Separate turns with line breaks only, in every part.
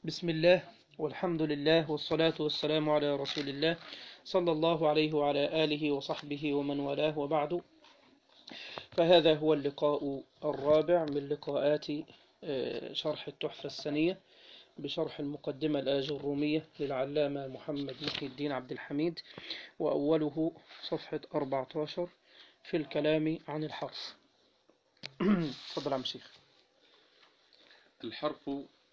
بسم الله والحمد لله والصلاة والسلام على رسول الله صلى الله عليه وعلى آله وصحبه ومن والاه وبعد فهذا هو اللقاء الرابع من لقاءات آه، شرح التحفة السنية بشرح المقدمة الآج الرومية للعلامة محمد محي الدين عبد الحميد وأوله صفحة 14 في الكلام عن الحرف تفضل عم شيخ
الحرف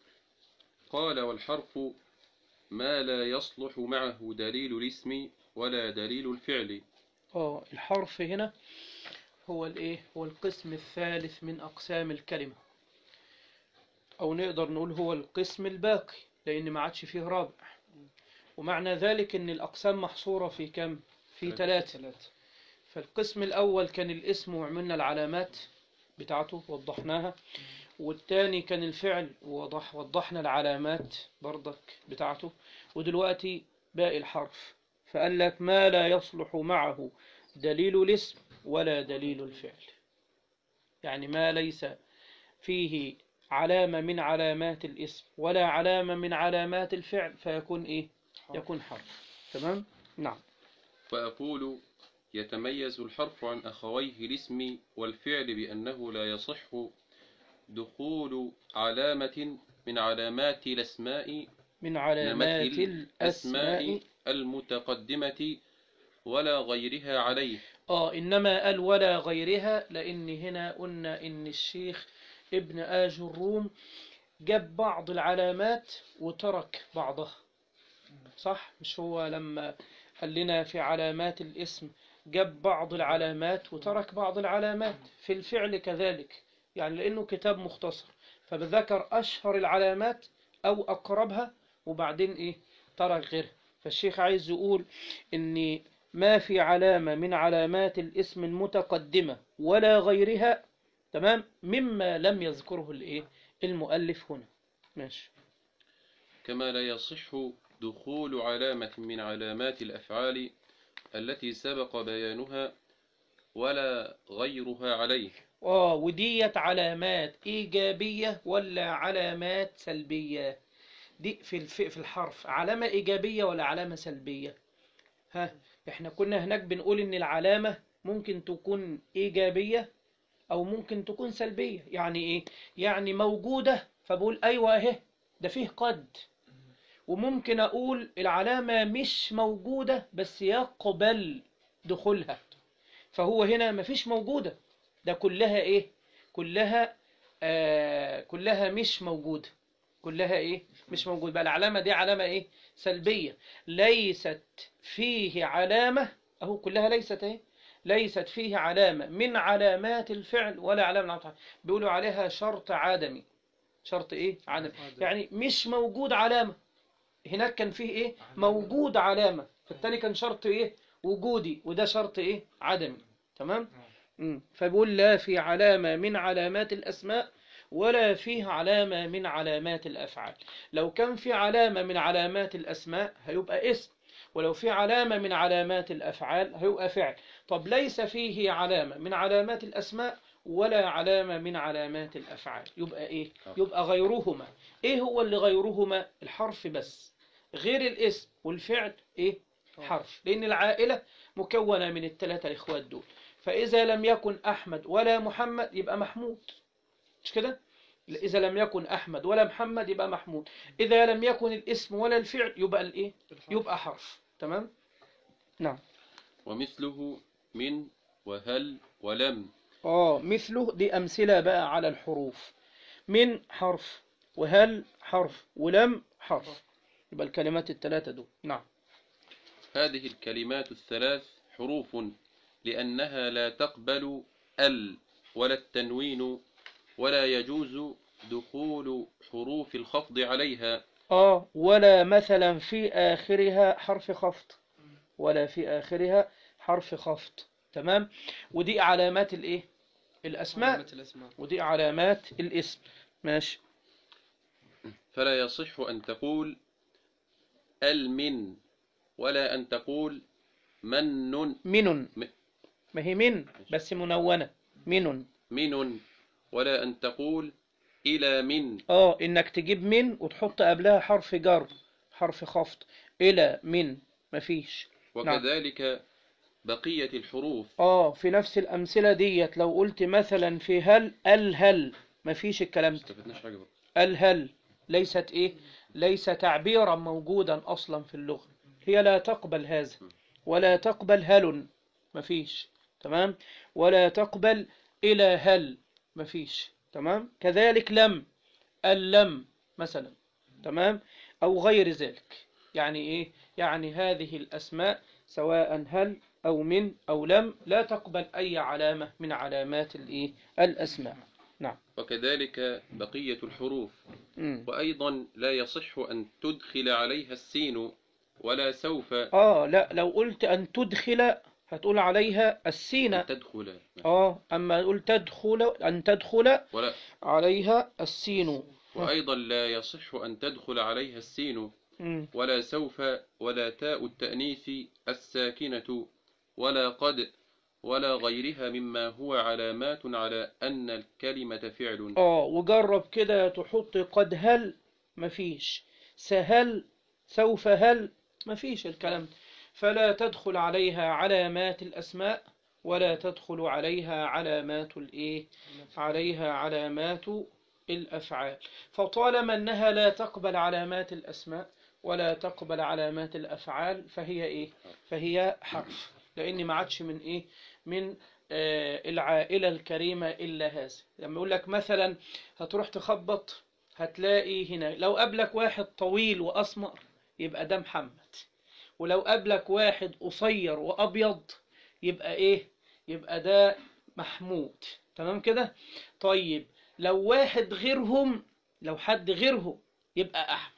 قال والحرف ما لا يصلح معه دليل الاسم ولا دليل الفعل
اه الحرف هنا هو الايه هو القسم الثالث من اقسام الكلمة او نقدر نقول هو القسم الباقي لان ما عادش فيه رابع ومعنى ذلك ان الاقسام محصورة في كم في ثلاثة فالقسم الاول كان الاسم وعملنا العلامات بتاعته وضحناها والتاني كان الفعل وضح وضحنا العلامات برضك بتاعته ودلوقتي باقي الحرف فقال لك ما لا يصلح معه دليل الاسم ولا دليل الفعل يعني ما ليس فيه علامة من علامات الاسم ولا علامة من علامات الفعل فيكون ايه يكون حرف تمام نعم
فأقول يتميز الحرف عن أخويه الاسم والفعل بأنه لا يصح دخول علامة من علامات الأسماء
من علامات
مثل
الأسماء
المتقدمة ولا غيرها عليه
اه انما قال ولا غيرها لان هنا قلنا ان الشيخ ابن آج الروم جاب بعض العلامات وترك بعضها صح مش هو لما قال لنا في علامات الاسم جاب بعض العلامات وترك بعض العلامات في الفعل كذلك يعني لانه كتاب مختصر فبذكر اشهر العلامات او اقربها وبعدين ايه ترك غيرها فالشيخ عايز يقول ان ما في علامة من علامات الاسم المتقدمة ولا غيرها تمام مما لم يذكره الايه المؤلف هنا ماشي
كما لا يصح دخول علامة من علامات الأفعال التي سبق بيانها ولا غيرها عليه
اه وديت علامات ايجابية ولا علامات سلبية دي في الف... في الحرف علامة ايجابية ولا علامة سلبية ها احنا كنا هناك بنقول ان العلامة ممكن تكون ايجابية او ممكن تكون سلبية يعني ايه يعني موجودة فبقول ايوه اهي ده فيه قد وممكن اقول العلامة مش موجودة بس يقبل دخولها فهو هنا مفيش موجودة ده كلها ايه كلها آه كلها مش موجودة كلها ايه مش موجود بقى العلامة دي علامة ايه سلبية ليست فيه علامة اهو كلها ليست ايه ليست فيه علامة من علامات الفعل ولا علامة من علامات الفعل. بيقولوا عليها شرط عدمي شرط ايه عدم يعني مش موجود علامة هناك كان فيه ايه موجود علامة فالتاني كان شرط ايه وجودي وده شرط ايه عدمي تمام مم. فبيقول لا في علامة من علامات الأسماء ولا فيه علامة من علامات الأفعال لو كان في علامة من علامات الأسماء هيبقى اسم ولو في علامة من علامات الأفعال هيبقى فعل طب ليس فيه علامة من علامات الأسماء ولا علامة من علامات الأفعال يبقى إيه؟ يبقى غيرهما إيه هو اللي غيرهما؟ الحرف بس غير الاسم والفعل إيه؟ حرف لأن العائلة مكونة من الثلاثة الإخوات دول فإذا لم يكن أحمد ولا محمد يبقى محمود مش كده؟ إذا لم يكن أحمد ولا محمد يبقى محمود إذا لم يكن الاسم ولا الفعل يبقى الإيه؟ يبقى حرف تمام؟ نعم
ومثله من وهل ولم
آه مثله دي أمثلة بقى على الحروف من حرف وهل حرف ولم حرف يبقى الكلمات الثلاثة دول نعم
هذه الكلمات الثلاث حروف لأنها لا تقبل ال ولا التنوين ولا يجوز دخول حروف الخفض عليها
آه ولا مثلا في آخرها حرف خفض ولا في آخرها حرف خفض تمام ودي علامات الإيه الأسماء
علامة الأسماء
ودي علامات الاسم ماشي
فلا يصح أن تقول المن ولا أن تقول من
من
م-
ما هي من بس منونة من
من ولا أن تقول إلى من
اه انك تجيب من وتحط قبلها حرف جر حرف خفض الى من مفيش
وكذلك بقية الحروف
اه في نفس الامثله ديت لو قلت مثلا في هل الهل مفيش الكلام
ما
ده
استفدناش حاجة بقى
الهل ليست ايه ليس تعبيرا موجودا اصلا في اللغه هي لا تقبل هذا ولا تقبل هل مفيش تمام ولا تقبل الى هل مفيش تمام كذلك لم اللم مثلا تمام او غير ذلك يعني ايه يعني هذه الاسماء سواء هل او من او لم لا تقبل اي علامه من علامات الايه الاسماء نعم
وكذلك بقية الحروف
مم.
وأيضا لا يصح أن تدخل عليها السين ولا سوف
اه لا لو قلت ان تدخل هتقول عليها السين
أن تدخل
اه اما قول تدخل ان تدخل
ولا
عليها السين
وأيضا لا يصح أن تدخل عليها السين
مم.
ولا سوف ولا تاء التأنيث الساكنة ولا قد ولا غيرها مما هو علامات على أن الكلمة فعل
اه وجرب كده تحط قد هل مفيش سهل سوف هل مفيش الكلام ده فلا تدخل عليها علامات الأسماء ولا تدخل عليها علامات الإيه عليها علامات الأفعال فطالما أنها لا تقبل علامات الأسماء ولا تقبل علامات الأفعال فهي إيه فهي حرف لأن ما عادش من إيه من آه، العائلة الكريمة إلا هذا لما يقول لك مثلا هتروح تخبط هتلاقي هنا لو قابلك واحد طويل وأسمر يبقى ده محمد ولو قابلك واحد قصير وأبيض يبقى إيه يبقى ده محمود تمام كده طيب لو واحد غيرهم لو حد غيرهم يبقى أحمد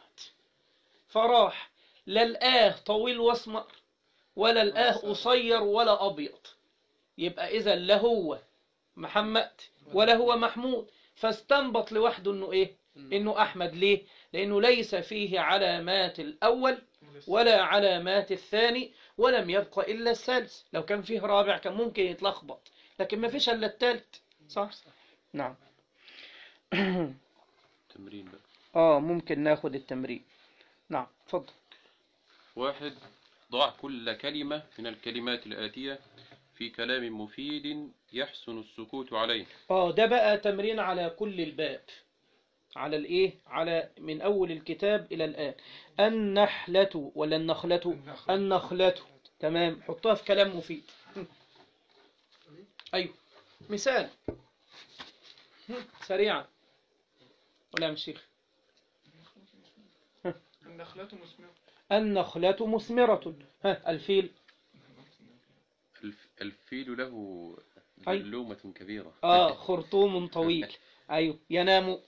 فراح لا الآه طويل واسمر ولا الآه قصير ولا أبيض يبقى إذا لا هو محمد ولا هو محمود فاستنبط لوحده إنه إيه إنه أحمد ليه لأنه ليس فيه علامات الأول ولا علامات الثاني ولم يبقى إلا الثالث لو كان فيه رابع كان ممكن يتلخبط لكن ما فيش إلا الثالث صح نعم
تمرين بقى
آه ممكن ناخد التمرين نعم اتفضل
واحد ضع كل كلمة من الكلمات الآتية في كلام مفيد يحسن السكوت عليه
اه ده بقى تمرين على كل الباب على الايه على من اول الكتاب الى الان النحلة ولا النخلة النخلة تمام حطها في كلام مفيد ايوه مثال سريعا ولا يا شيخ
النخلة مثمرة
النخلة مثمرة ها الفيل
الف- الفيل له
أي.
دلومة كبيرة
اه خرطوم طويل ايوه ينام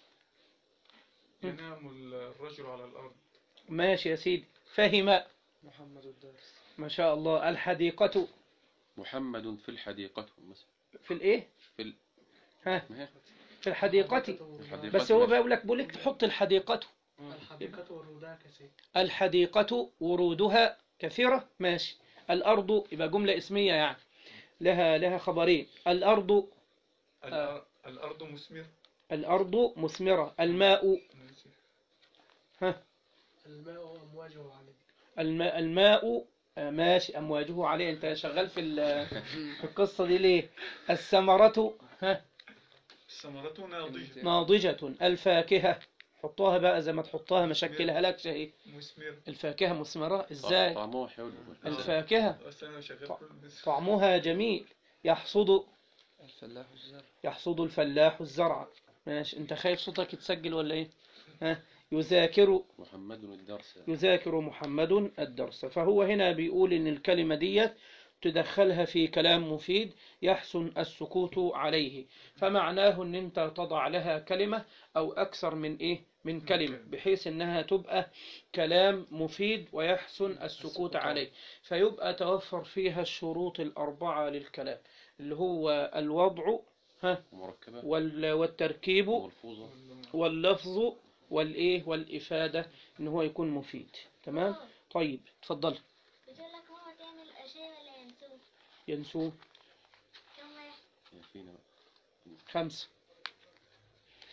ينام الرجل على الأرض
ماشي يا سيدي فهم
محمد الدارس
ما شاء الله الحديقة
محمد في الحديقة مثلا
في الايه
في ال...
ها
ما هي
في الحديقة
الحديقة
بس هو
ماشي.
بيقول لك بقول لك تحط الحديقة
الحديقة ورودها كثير
الحديقة ورودها كثيرة ماشي الأرض يبقى جملة اسمية يعني لها لها خبرين الأرض
الأر- الأرض مثمرة
الأرض مثمرة الماء ها
الماء أمواجه عليه
الماء الماء آه، ماشي أمواجه عليه أنت شغال في ال- في القصة دي ليه الثمرة ها
الثمرة ناضجة
ناضجة الفاكهة حطوها بقى زي ما تحطها مشكلها لك ايه
مثمرة
الفاكهة مثمرة ازاي
طعمه حلو
الفاكهة
بس أنا شغال
طع-
كل بس
طعمها جميل يحصد
الفلاح الزرع
يحصد الفلاح الزرع ماشي انت خايف صوتك يتسجل ولا ايه ها يذاكر
محمد الدرس
يذاكر محمد الدرس فهو هنا بيقول ان الكلمة ديت تدخلها في كلام مفيد يحسن السكوت عليه فمعناه ان انت تضع لها كلمة او اكثر من ايه من كلمة بحيث انها تبقى كلام مفيد ويحسن السكوت عليه فيبقى توفر فيها الشروط الاربعة للكلام اللي هو الوضع ها
مركبة
وال- والتركيب
ملفوظة
واللفظ والايه والافاده ان هو يكون مفيد تمام طيب اتفضل
بتقول لك ماما تعمل أشياء ولا ينسوه
ينسوه
كم واحد
فينا
خمسة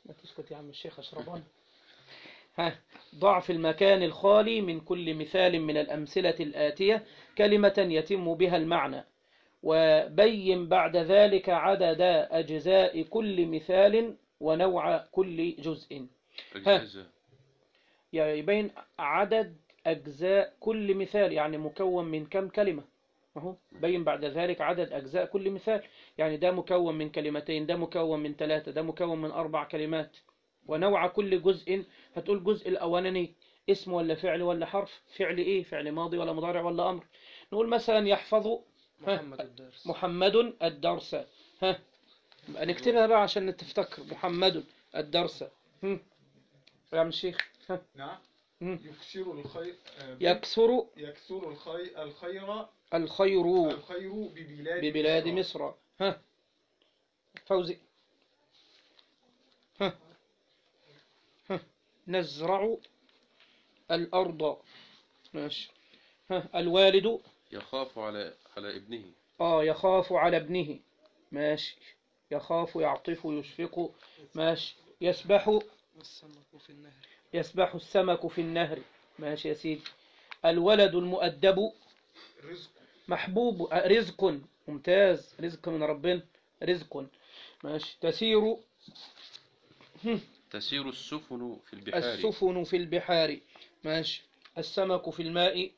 ما تسكت يا عم الشيخ اشربان ها ضع في المكان الخالي من كل مثال من الأمثلة الآتية كلمة يتم بها المعنى وبين بعد ذلك عدد أجزاء كل مثال ونوع كل جزء
الجزاء
يعني يبين عدد أجزاء كل مثال يعني مكون من كم كلمة أهو بين بعد ذلك عدد أجزاء كل مثال يعني ده مكون من كلمتين ده مكون من ثلاثة ده مكون من أربع كلمات ونوع كل جزء هتقول جزء الأولاني اسم ولا فعل ولا حرف فعل إيه فعل ماضي ولا مضارع ولا أمر نقول مثلا يحفظ ها.
محمد الدرس
محمد الدرس ها يبقى نكتبها بقى عشان تفتكر محمد الدرس هم. يا عم الشيخ ها.
نعم
هم.
يكسر الخير آه،
يكثر
يكسر الخير الخير
الخير
الخير ببلاد
ببلاد مصر ها فوزي ها ها نزرع الأرض ماشي ها الوالد
يخاف على على ابنه
آه يخاف على ابنه ماشي يخاف يعطف يشفق ماشي يسبح
والسمك في النهر
يسبح السمك في النهر ماشي يا سيدي الولد المؤدب
رزق
محبوب آه، رزق ممتاز رزق من ربنا رزق ماشي تسير
تسير السفن في البحار
السفن في البحار ماشي السمك في الماء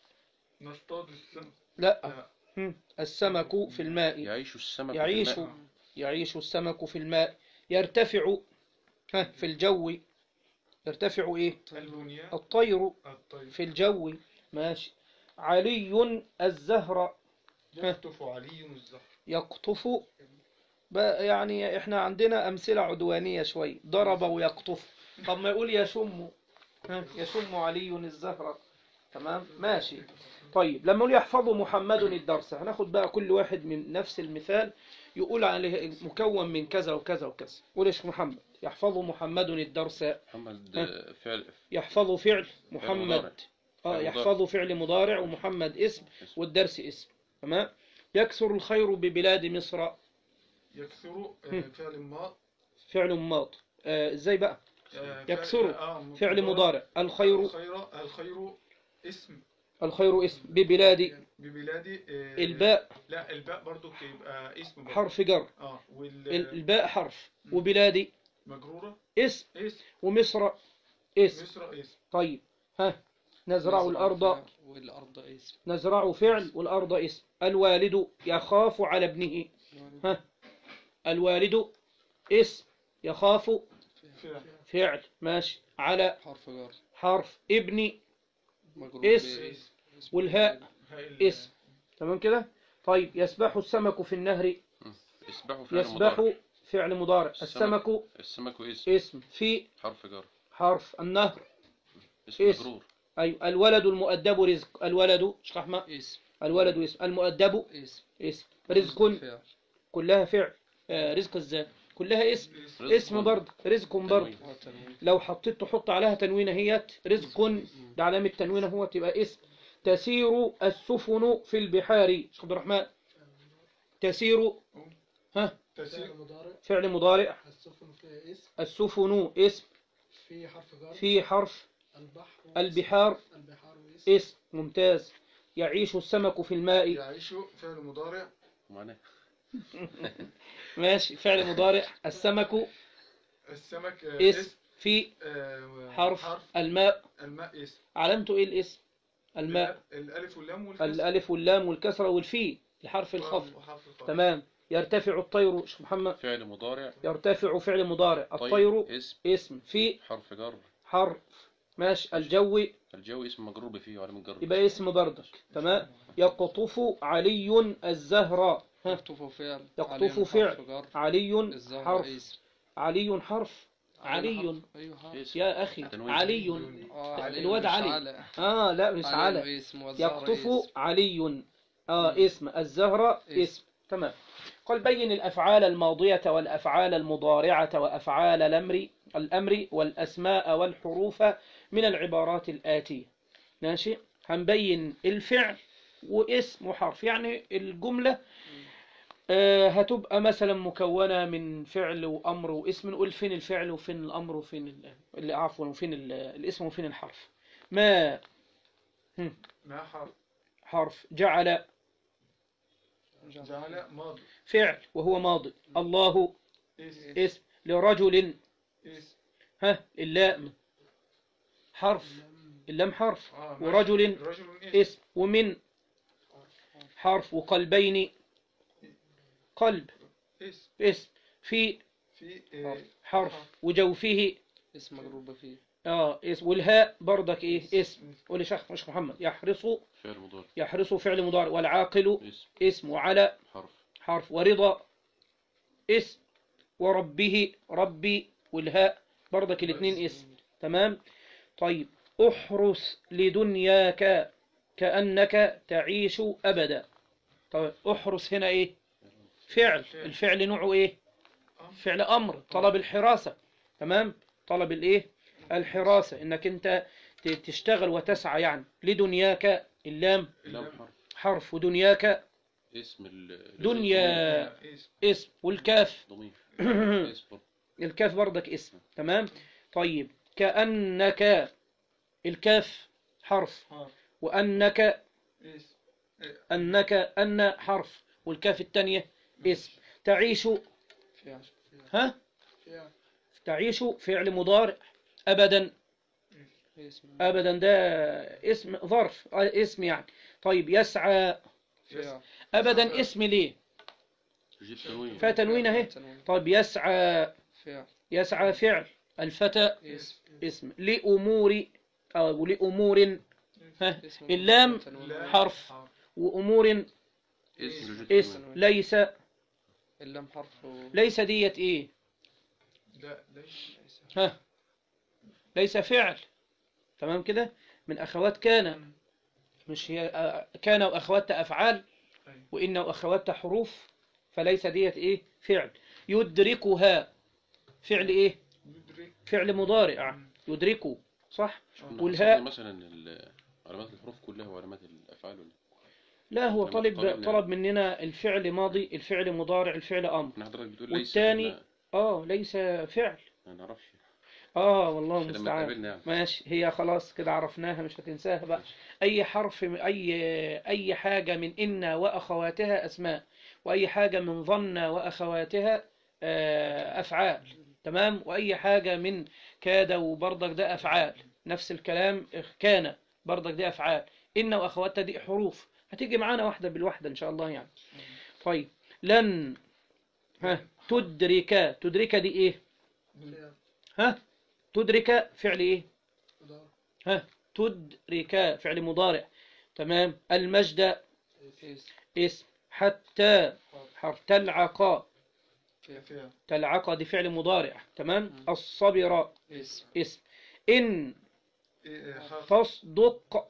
نصطاد السمك
لا
لا.
هم. السمك في الماء
يعيش السمك في
يعيش
الماء.
يعيش السمك في الماء يرتفع ها في الجو يرتفع ايه
البنيان
الطير
الطير
في الجو ماشي علي الزهر
يقطف علي الزهر
يقطف بقى يعني احنا عندنا امثله عدوانيه شوي ضرب ويقطف طب ما يقول يشم ها، يشم علي الزهره تمام ماشي طيب لما يقول يحفظ محمد الدرس هناخد بقى كل واحد من نفس المثال يقول عليه مكون من كذا وكذا وكذا قول ايش محمد يحفظ محمد الدرس
محمد آه، فعل
يحفظ فعل
مضارع.
محمد اه
فعل
يحفظ فعل مضارع ومحمد اسم والدرس اسم تمام يكثر الخير ببلاد مصر
يكسر آه،
هم.
فعل ما
فعل ماض آه، ازاي بقى
آه،
يكسر.
آه،
فعل مضارع الخير
الخير الخير اسم
الخير اسم ببلاد
ببلاد آه،
الباء
لا الباء برضو يبقى اسم برضو.
حرف جر
اه
ال-
وال
الباء حرف وبلاد
مجرورة
اسم
اسم
ومصر اسم
مصر اسم
طيب ها نزرع الأرض
والأرض اسم
نزرع فعل والأرض اسم الوالد يخاف على ابنه ها الوالد اسم يخاف
فعل
فعل ماشي على
حرف جر
حرف ابن
مجرور
اسم.
باسم.
والهاء
هاء ال-
اسم تمام كده طيب يسبح السمك في النهر
يسبح فعل
يسبح
مضارع
فعل مضارع
السمك.
السمك
السمك اسم
اسم في
حرف جر
حرف النهر
اسم
اسم.
مجرور
أي الولد المؤدب رزق الولد شيخ أحمد
اسم
الولد اسم المؤدب
اسم
اسم رزق
فعل
كلها فعل آه، رزق ازاي كلها اسم
رزق.
اسم برضه رزق برضه
تنوين.
وتنوين.
لو حطيت تحط عليها تنوين هي رزق ده علامة تنوين هو تبقى اسم تسير السفن في البحار شيخ عبد الرحمن تسير ها
تسير
مضارع
فعل مضارع
السفن في اسم
السفن اسم
في حرف جر
في حرف
البحر
البحار
البحار اسم
اسم ممتاز يعيش السمك في الماء
يعيش فعل مضارع
معناه
ماشي فعل مضارع السمك
السمك آه،
اسم في
آه،
حرف
حرف
الماء
الماء اسم
علامته ايه الاسم الماء
الألف واللام والكسر
الألف واللام والكسرة والفي الحرف الخفض
وحرف الخفض.
تمام يرتفع الطير شيخ محمد
فعل مضارع
يرتفع فعل مضارع
طيب
الطير
اسم
اسم في
حرف جر
حرف ماشي الجو
الجو اسم مجرور بفيه وعلى جر
يبقى اسم بردك تمام يقطف علي الزهراء ها
يقطف فعل
يقطف
عليه
فعل
حرف جر.
علي
الزهر
حرف
اسم
علي حرف علي
حرف. ايوه حرف.
اسم
يا أخي
تنوين.
علي
آه، علي
الواد
مش
علي. آه لا مش على
علي اسم والزهر
يقطف
اسم.
علي آه اسم الزهرة
اسم.
اسم تمام قال بين الأفعال الماضية والأفعال المضارعة وأفعال الأمر الأمر والأسماء والحروف من العبارات الآتية ماشي هنبين الفعل واسم وحرف يعني الجملة آه، هتبقى مثلا مكونة من فعل وأمر واسم نقول فين الفعل وفين الأمر وفين ال- اللي عفوا وفين ال- الاسم وفين الحرف ما
ما حرف
حرف جعل
جعل ماضي
فعل وهو ماضي الله
اسم
اسم لرجل
اسم
ها اللام حرف اللام حرف
آه، ماشي.
ورجل
رجل اسم
اسم ومن حرف وقلبين قلب
اسم
اسم في
في آه،
حرف وجوفه
اسم مجرور فيه
اه اسم والهاء برضك ايه اسم قول يا شيخ مش محمد يحرص
فعل مضارع
يحرص فعل مضارع والعاقل
اسم
اسم وعلى
حرف
حرف ورضا اسم وربه ربي والهاء برضك الاثنين اسم تمام طيب احرس لدنياك كأنك تعيش أبدا طيب احرس هنا ايه فعل الفعل نوعه ايه فعل أمر طلب الحراسة تمام طلب الايه الحراسة انك انت ت- تشتغل وتسعى يعني لدنياك اللام
لام حرف
حرف ودنياك
اسم ال
دنيا
اسم
اسم والكاف
ضمير اسم برضه.
الكاف برضك اسم تمام طيب كأنك الكاف حرف
حرف
وأنك
اسم
أنك أن حرف والكاف الثانية اسم تعيش
فعل
ها
فعل
تعيش فعل مضارع أبدا
اسم
أبدا ده اسم ظرف آه، اسم يعني طيب يسعى
فعل
أبدا اسم ليه
جيب تنوين
فيها تنوين اهي
تنوين.
طيب يسعى
فعل
يسعى فعل الفتى
اسم
اسم لأمور أو لأمور ها
اسم
اللام
تنوين.
لا.
حرف وأمور
اسم جيب
اسم
تنوين
ليس
اللام حرف و...
ليس ديت إيه
ده ده
ها ليس فعل تمام كده من أخوات كان مش هي آه، كان وأخواتها أفعال
أيوة.
وإن وأخواتها حروف فليس ديت إيه فعل يدركها فعل إيه
يدرك
فعل مضارع يدركه صح
كنا
والهاء-
حسبنا مثلا ال- علامات الحروف كلها وعلامات الافعال ولا
لا هو
لما
طلب
طلبنا-
طلب مننا الفعل ماضي الفعل مضارع الفعل أمر
احنا حضرتك بتقول ليس
والتاني
إحنا
اه ليس فعل
ما نعرفش
اه والله
لما
المستعان
تقابلنا يعني
ماشي هي خلاص كده عرفناها مش هتنساها بقى اي حرف من اي اي حاجه من ان واخواتها اسماء واي حاجه من ظن واخواتها آه، افعال تمام واي حاجه من كاد وبرضك ده افعال نفس الكلام كان برضك دي افعال ان واخواتها دي حروف هتيجي معانا واحده بالواحده ان شاء الله يعني طيب لن ها تدرك تدرك دي ايه
فعل
ها تدرك فعل ايه
مضارع.
ها تدرك فعل مضارع تمام المجد
اسم
اسم حتى حرف تلعق
فعل
فعل
تلعق دي فعل مضارع تمام
مم.
الصبر
اسم
اسم إن
إيه، حرف
تصدق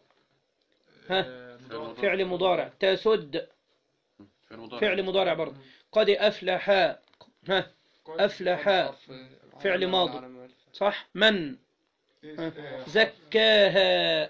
ها
آه، مضارع.
فعل مضارع تسد
فعل مضارع
فعل مضارع برضه قد أفلح ها أفلح
حرف
فعل
علامة
ماضي.
من علامات الفعل.
صح من
إيه،
ها.
آه،
زكاها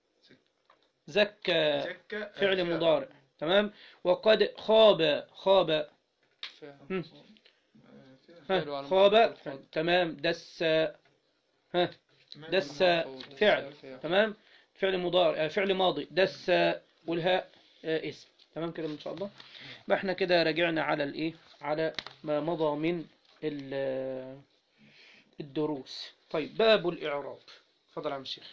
زكى
زكى آه،
فعل مضارع تمام وقد خاب خاب
فعل
مم.
آه، فعل.
ها،
فعل وعلامة
خاب
الخط.
تمام دس ها
من-
دس
محفوظ.
فعل
فعل.
تمام فعل مضارع آه، فعل ماضي دس والهاء آه، اسم تمام كده ان شاء الله يبقى احنا كده راجعنا على الايه على ما مضى من ال- الدروس طيب باب الاعراب اتفضل يا عم الشيخ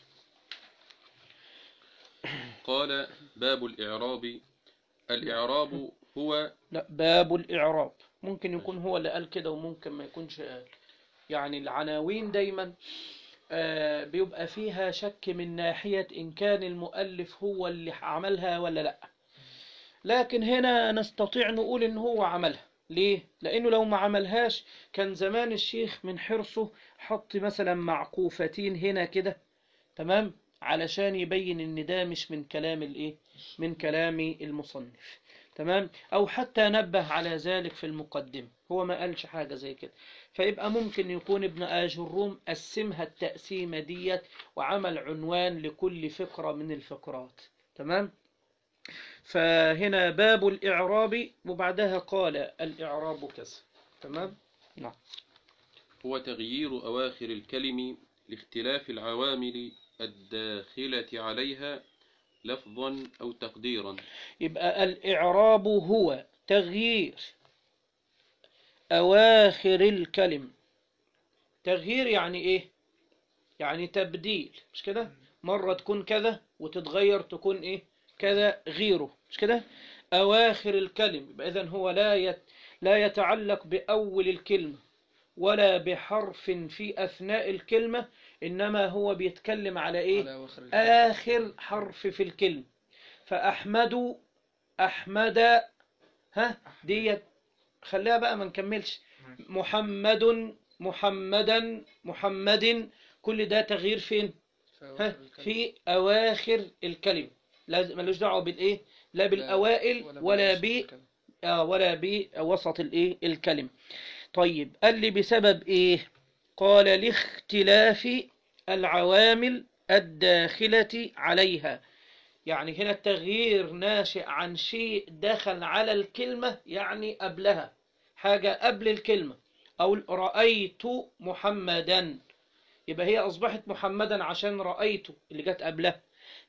قال باب الإعراب الإعراب هو
لا باب الإعراب ممكن يكون هو اللي قال كده وممكن ما يكونش قال يعني العناوين دايما آه، بيبقى فيها شك من ناحية إن كان المؤلف هو اللي عملها ولا لأ لكن هنا نستطيع نقول إن هو عملها ليه؟ لأنه لو ما عملهاش كان زمان الشيخ من حرصه حط مثلا معقوفتين هنا كده تمام علشان يبين إن ده مش من كلام الإيه؟ من كلام المصنف تمام او حتى نبه على ذلك في المقدمة هو ما قالش حاجة زي كده فيبقى ممكن يكون ابن آج الروم قسمها التقسيمة ديت وعمل عنوان لكل فقرة من الفقرات تمام فهنا باب الإعراب وبعدها قال الإعراب كذا تمام
هو تغيير أواخر الكلم لاختلاف العوامل الداخلة عليها لفظا أو تقديرا
يبقى الإعراب هو تغيير أواخر الكلم تغيير يعني إيه؟ يعني تبديل مش كده؟ مرة تكون كذا وتتغير تكون إيه؟ كذا غيره مش كده؟ أواخر الكلم يبقى إذن هو لا يت لا يتعلق بأول الكلمة ولا بحرف في أثناء الكلمة إنما هو بيتكلم على إيه؟
على أواخر الكلام.
آخر حرف في الكلمة فأحمد أحمد ها ديت خليها بقى ما نكملش محمد محمدا محمد كل ده تغيير فين
في أواخر
ها
الكلام.
في أواخر الكلمة لازم ملوش دعوة بالإيه لا
لا،
بالأوائل ولا
بأواخر
ب
الكلام.
آه ولا بوسط الإيه الكلمة طيب قال لي بسبب إيه قال لاختلاف العوامل الداخلة عليها يعني هنا التغيير ناشئ عن شيء دخل على الكلمة يعني قبلها حاجة قبل الكلمة أو رأيت محمدا يبقى هي أصبحت محمدا عشان رأيته اللي جت قبلها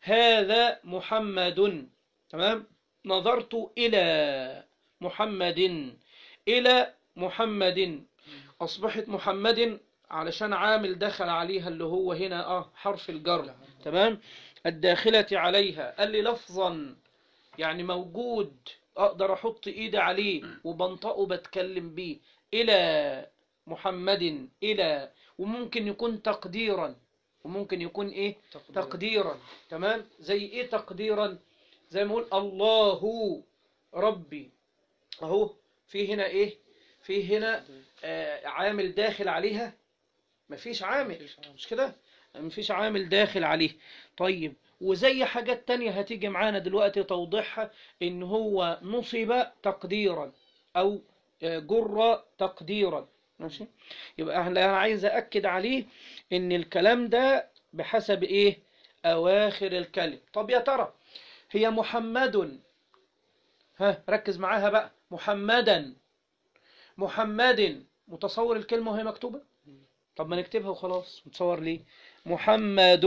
هذا محمد تمام نظرت إلى محمد إلى محمد أصبحت محمد علشان عامل دخل عليها اللي هو هنا آه حرف الجر تمام الداخلة عليها قال لي لفظا يعني موجود أقدر أحط إيدي عليه وبنطقه بتكلم بيه إلى محمد إلى وممكن يكون تقديرا وممكن يكون إيه
تقدير.
تقديرا تمام زي إيه تقديرا زي ما أقول الله ربي أهو في هنا إيه في هنا آه عامل داخل عليها مفيش عامل
مفيش عامل.
مش كده مفيش عامل داخل عليه طيب وزي حاجات تانية هتيجي معانا دلوقتي توضيحها ان هو نصب تقديرا او آه، جر تقديرا ماشي يبقى انا عايز اكد عليه ان الكلام ده بحسب ايه اواخر الكلم طب يا ترى هي محمد ها ركز معاها بقى محمدا محمد متصور الكلمة وهي مكتوبة طب ما نكتبها وخلاص متصور ليه محمد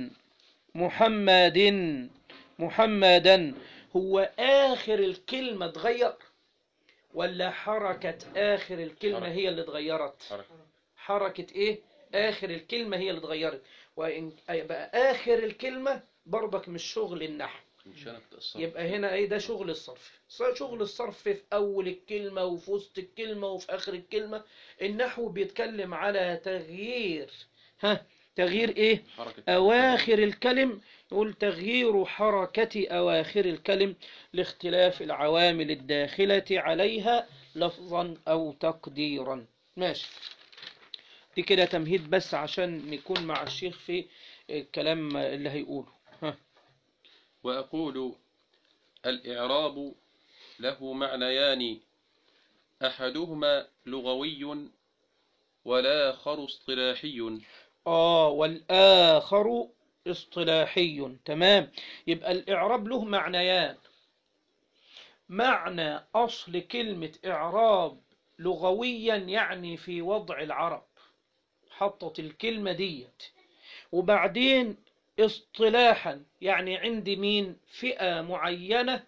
محمد محمدا هو آخر الكلمة اتغير ولا حركة آخر الكلمة
حركة.
هي اللي اتغيرت
حركة.
حركة إيه آخر الكلمة هي اللي اتغيرت وإن يبقى آخر الكلمة برضك مش شغل النحو
مشان الصرف.
يبقى هنا ايه ده شغل الصرف شغل الصرف في اول الكلمة وفي وسط الكلمة وفي اخر الكلمة النحو بيتكلم على تغيير ها تغيير ايه
حركة
اواخر الكلم يقول تغيير حركة اواخر الكلم لاختلاف العوامل الداخلة عليها لفظا او تقديرا ماشي دي كده تمهيد بس عشان نكون مع الشيخ في الكلام اللي هيقوله ها
وأقول الإعراب له معنيان أحدهما لغوي والآخر اصطلاحي
آه والآخر اصطلاحي تمام يبقى الإعراب له معنيان معنى أصل كلمة إعراب لغويا يعني في وضع العرب حطت الكلمة ديت وبعدين اصطلاحا يعني عند مين فئة معينة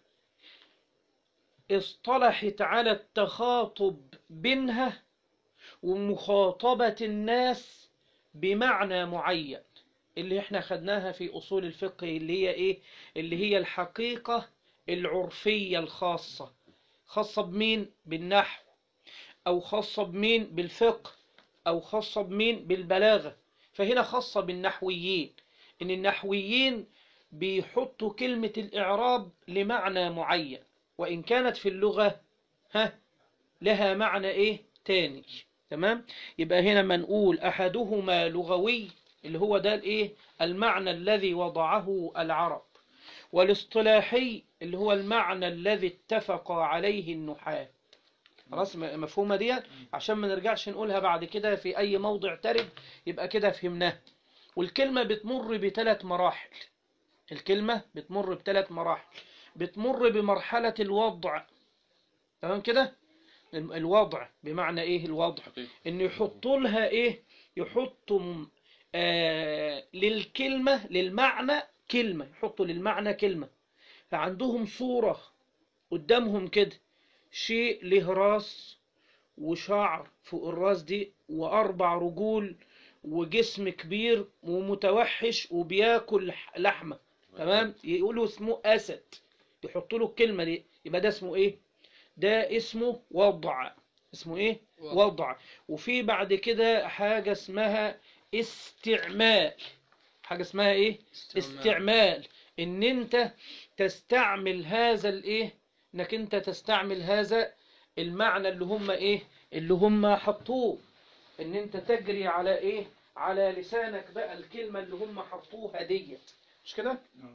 اصطلحت على التخاطب بينها ومخاطبة الناس بمعنى معين اللي احنا خدناها في أصول الفقه اللي هي ايه اللي هي الحقيقة العرفية الخاصة خاصة بمين بالنحو أو خاصة بمين بالفقه أو خاصة بمين بالبلاغة فهنا خاصة بالنحويين إن النحويين بيحطوا كلمة الإعراب لمعنى معين وإن كانت في اللغة ها لها معنى إيه تاني تمام يبقى هنا ما نقول أحدهما لغوي اللي هو ده الإيه المعنى الذي وضعه العرب والاصطلاحي اللي هو المعنى الذي اتفق عليه النحاة خلاص م- مفهومة دي عشان ما نرجعش نقولها بعد كده في أي موضع ترد يبقى كده فهمناها والكلمة بتمر بثلاث مراحل الكلمة بتمر بثلاث مراحل بتمر بمرحلة الوضع تمام كده ال- الوضع بمعنى ايه الوضع
حقيقي
ان يحطوا لها ايه يحطوا م- آه للكلمة للمعنى كلمة يحطوا للمعنى كلمة فعندهم صورة قدامهم كده شيء له راس وشعر فوق الراس دي وأربع رجول وجسم كبير ومتوحش وبياكل لح- لحمة تمام يقولوا اسمه أسد يحطوا له الكلمة دي يبقى ده اسمه إيه ده اسمه وضع اسمه إيه
وضع.
وضع وفي بعد كده حاجة اسمها استعمال حاجة اسمها إيه استعمال ان انت تستعمل هذا الايه انك انت تستعمل هذا المعنى اللي هم ايه اللي هم حطوه ان انت تجري على ايه على لسانك بقى الكلمة اللي هم حطوها ديت مش كده
نعم.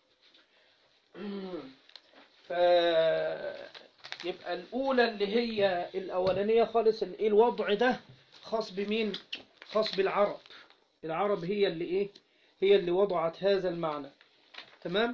ف يبقى الاولى اللي هي الاولانية خالص الايه الوضع ده خاص بمين خاص بالعرب العرب هي اللي ايه هي اللي وضعت هذا المعنى تمام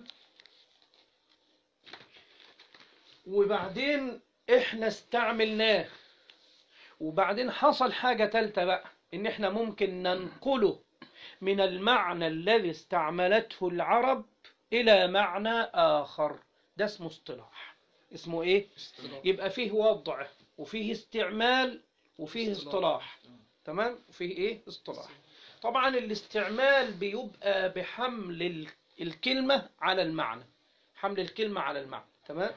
وبعدين احنا استعملناه وبعدين حصل حاجة تالتة بقى ان احنا ممكن ننقله من المعنى الذي استعملته العرب الى معنى اخر ده اسمه اصطلاح اسمه ايه يبقى فيه وضع وفيه استعمال وفيه اصطلاح تمام وفيه ايه اصطلاح طبعا الاستعمال بيبقى بحمل ال- الكلمة على المعنى حمل الكلمة على المعنى تمام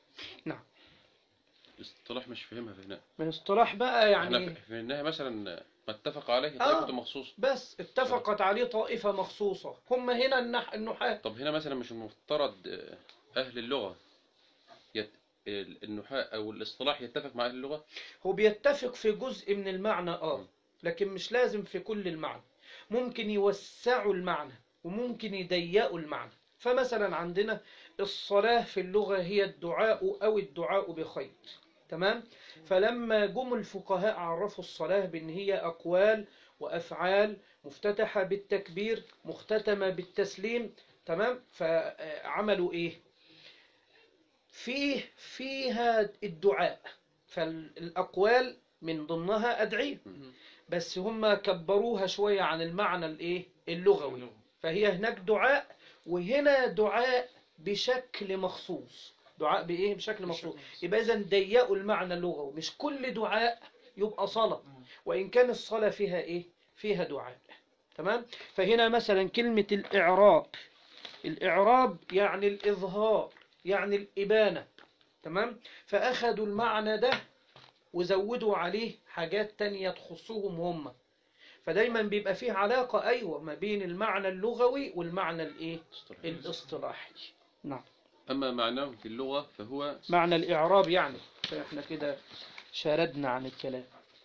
الاصطلاح مش فاهمها في هنا
من اصطلاح بقى
احنا
يعني
فهمناها مثلا ما اتفق عليه
آه.
طائفة مخصوص
بس اتفقت عليه طائفة مخصوصة هم هنا النح... النحاة
طب هنا مثلا مش المفترض آه، أهل اللغة يت... ال- النحاة أو الاصطلاح يتفق مع أهل اللغة
هو بيتفق في جزء من المعنى اه لكن مش لازم في كل المعنى ممكن يوسعوا المعنى وممكن يضيقوا المعنى فمثلا عندنا الصلاة في اللغة هي الدعاء أو الدعاء بخير تمام فلما جم الفقهاء عرفوا الصلاة بأن هي أقوال وأفعال مفتتحة بالتكبير مختتمة بالتسليم تمام فعملوا إيه فيه فيها الدعاء فالأقوال من ضمنها أدعية بس هم كبروها شوية عن المعنى الإيه اللغوي فهي هناك دعاء وهنا دعاء بشكل مخصوص دعاء بإيه بشكل مخصوص يبقى إذا ضيقوا المعنى اللغوي مش كل دعاء يبقى صلاة وإن كان الصلاة فيها إيه فيها دعاء تمام فهنا مثلا كلمة الإعراب الإعراب يعني الإظهار يعني الإبانة تمام فأخذوا المعنى ده وزودوا عليه حاجات تانية تخصهم هم فدايما بيبقى فيه علاقة أيوة ما بين المعنى اللغوي والمعنى الإيه
اصطلاح.
الاصطلاحي نعم
أما معناه في اللغة فهو
معنى الإعراب يعني فإحنا كده شردنا عن الكلام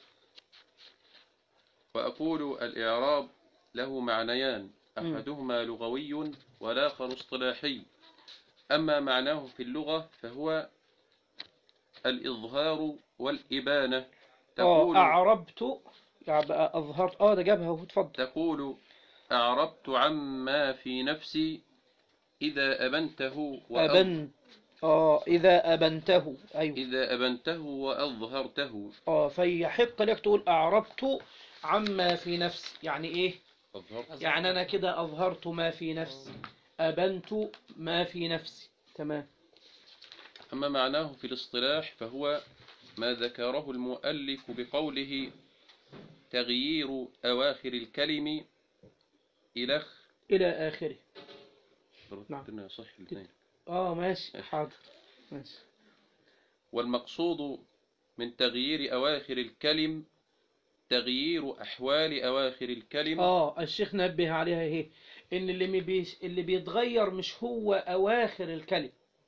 وأقول الإعراب له معنيان أحدهما لغوي والآخر اصطلاحي أما معناه في اللغة فهو الإظهار والإبانة
اه
تقول
أعربت يعني بقى أظهرت اه ده جابها اهو اتفضل
تقول أعربت عما في نفسي إذا أبنته وأظ-
أبن اه إذا أبنته أيوه
إذا أبنته وأظهرته
اه فيحق لك تقول أعربت عما في نفسي يعني إيه
أظهرت
يعني أنا كده أظهرت ما في نفسي أبنت ما في نفسي تمام
أما معناه في الاصطلاح فهو ما ذكره المؤلف بقوله تغيير أواخر الكلم إلخ
إلى آخره نعم.
ربنا صح الاثنين
اه ماشي حاضر ماشي
والمقصود من تغيير أواخر الكلم تغيير أحوال أواخر الكلم
اه الشيخ نبه عليها ايه ان اللي مي بيش اللي بيتغير مش هو اواخر الكلمه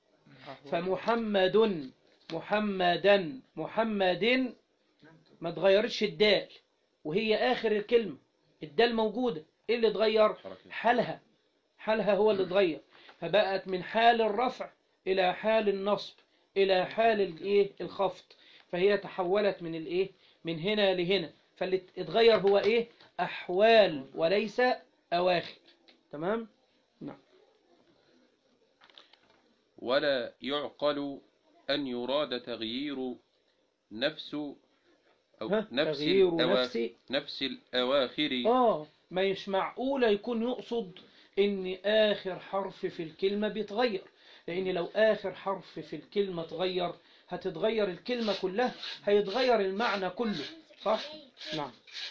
فمحمد محمدا محمد ما اتغيرتش الدال وهي اخر الكلمه الدال موجوده ايه اللي اتغير
حركة.
حالها حالها هو اللي اتغير فبقت من حال الرفع الى حال النصب الى حال الايه الخفض فهي تحولت من الايه من هنا لهنا فاللي اتغير هو ايه احوال وليس اواخر تمام
ولا يعقل أن يراد تغيير نفس أو
ها
نفس
تغيير
الأواخر
نفس
نفس الأواخر
اه ما مش معقولة يكون يقصد ان اخر حرف في الكلمة بيتغير لان لو اخر حرف في الكلمة اتغير هتتغير الكلمة كلها هيتغير المعنى كله صح نعم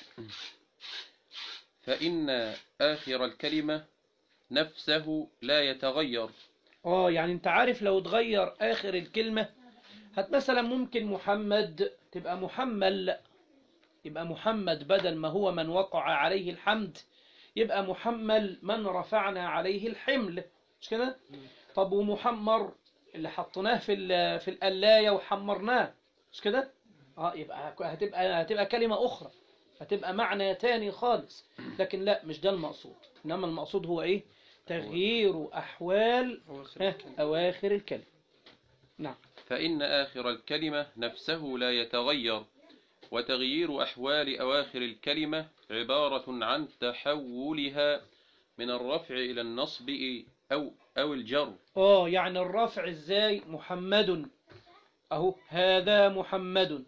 فإن آخر الكلمة نفسه لا يتغير
اه يعني انت عارف لو اتغير اخر الكلمة هت مثلا ممكن محمد تبقى محمل يبقى محمد بدل ما هو من وقع عليه الحمد يبقى محمل من رفعنا عليه الحمل مش كده طب ومحمر اللي حطيناه في ال- في القلاية وحمرناه مش كده اه يبقى هتبقى هتبقى كلمة أخرى هتبقى معنى تاني خالص لكن لا مش ده المقصود إنما المقصود هو إيه تغيير أحوال
أواخر
ها،
الكلمة.
أواخر الكلمة نعم
فإن آخر الكلمة نفسه لا يتغير وتغيير أحوال أواخر الكلمة عبارة عن تحولها من الرفع إلى النصب أو أو الجر
اه يعني الرفع ازاي محمد اهو هذا محمد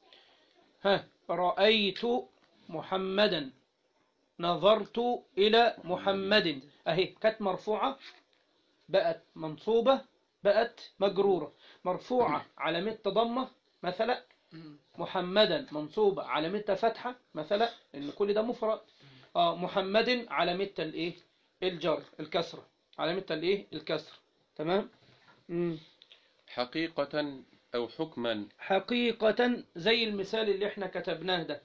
ها رأيت محمدا نظرت إلى محمد أهي كانت مرفوعة بقت منصوبة بقت مجرورة مرفوعة علامة ضمة مثلا
مم.
محمدا منصوبة علامة فتحة مثلا إن كل ده مفرد اه محمد علامة الايه الجر الكسرة علامة الايه الكسرة تمام مم.
حقيقة أو حكما
حقيقة زي المثال اللي احنا كتبناه ده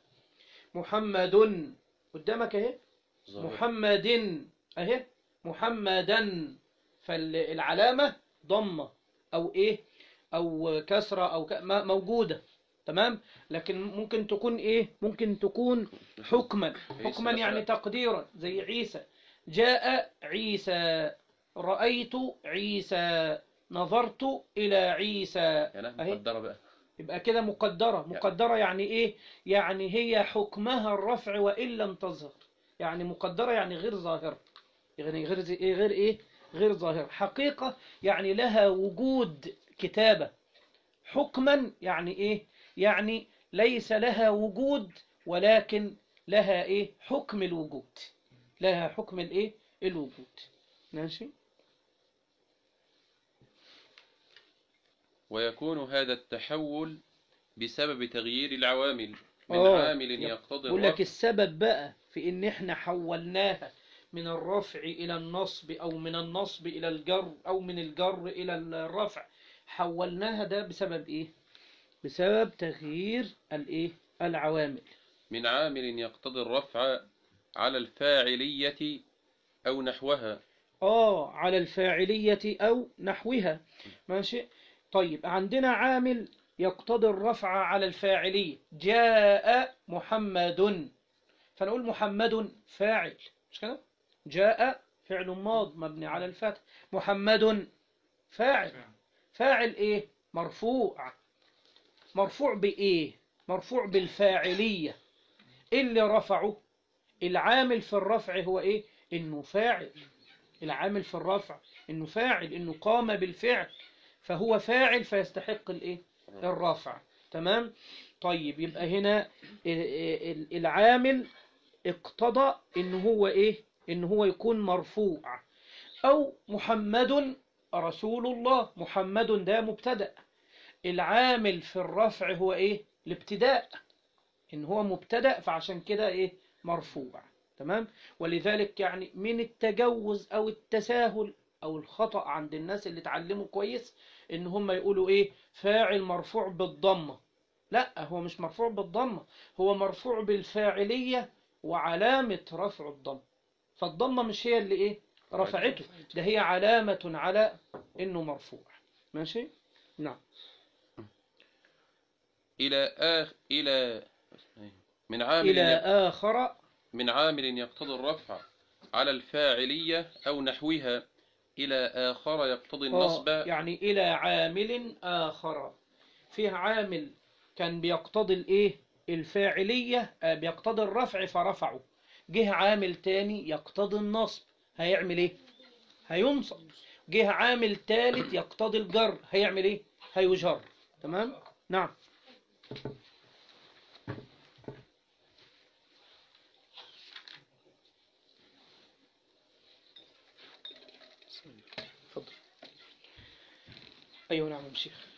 محمد قدامك اهي محمد اهي محمدا فالعلامة ضمة او ايه او كسرة او ك... ما- موجودة تمام لكن ممكن تكون ايه ممكن تكون حكما حكما يعني تقديرا زي عيسى جاء عيسى رأيت عيسى نظرت إلى عيسى
يعني
أهي.
مقدرة بقى
يبقى كده مقدرة مقدرة يعني إيه يعني هي حكمها الرفع وإن لم تظهر يعني مقدرة يعني غير ظاهرة يعني غير زي إيه غير إيه غير ظاهرة حقيقة يعني لها وجود كتابة حكما يعني إيه يعني ليس لها وجود ولكن لها إيه حكم الوجود لها حكم الإيه الوجود ماشي
ويكون هذا التحول بسبب تغيير العوامل من
آه،
عامل
يب-
يقتضي
بقول لك
الرفع
السبب بقى في ان احنا حولناها من الرفع الى النصب او من النصب الى الجر او من الجر الى الرفع حولناها ده بسبب ايه بسبب تغيير الايه العوامل
من عامل يقتضي الرفع على الفاعلية أو نحوها
اه على الفاعلية او نحوها ماشي طيب عندنا عامل يقتضي الرفع على الفاعلية جاء محمد فنقول محمد فاعل مش كده جاء فعل ماض مبني على الفتح محمد فاعل فاعل ايه مرفوع مرفوع بايه مرفوع بالفاعلية اللي رفعه العامل في الرفع هو ايه انه فاعل العامل في الرفع انه فاعل انه قام بالفعل فهو فاعل فيستحق الايه الرفع تمام طيب يبقى هنا ال- ال- العامل اقتضى ان هو ايه ان هو يكون مرفوع او محمد رسول الله محمد ده مبتدأ العامل في الرفع هو ايه الابتداء ان هو مبتدأ فعشان كده ايه مرفوع تمام ولذلك يعني من التجوز او التساهل او الخطأ عند الناس اللي اتعلموا كويس ان هم يقولوا ايه فاعل مرفوع بالضمة لا هو مش مرفوع بالضمة هو مرفوع بالفاعلية وعلامة رفع الضم فالضمة مش هي اللي ايه رفعته ده هي علامة على انه مرفوع ماشي نعم
إلى آخ إلى من عامل
إلى
يق-
آخر
من عامل يقتضي الرفع على الفاعلية أو نحوها إلى آخر يقتضي النصب
آه، يعني إلى عامل آخر فيه عامل كان بيقتضي الإيه الفاعلية آه، بيقتضي الرفع فرفعه جه عامل تاني يقتضي النصب هيعمل إيه هينصب جه عامل ثالث يقتضي الجر هيعمل ايه هيجر تمام نعم اتفضل ايوه نعم يا شيخ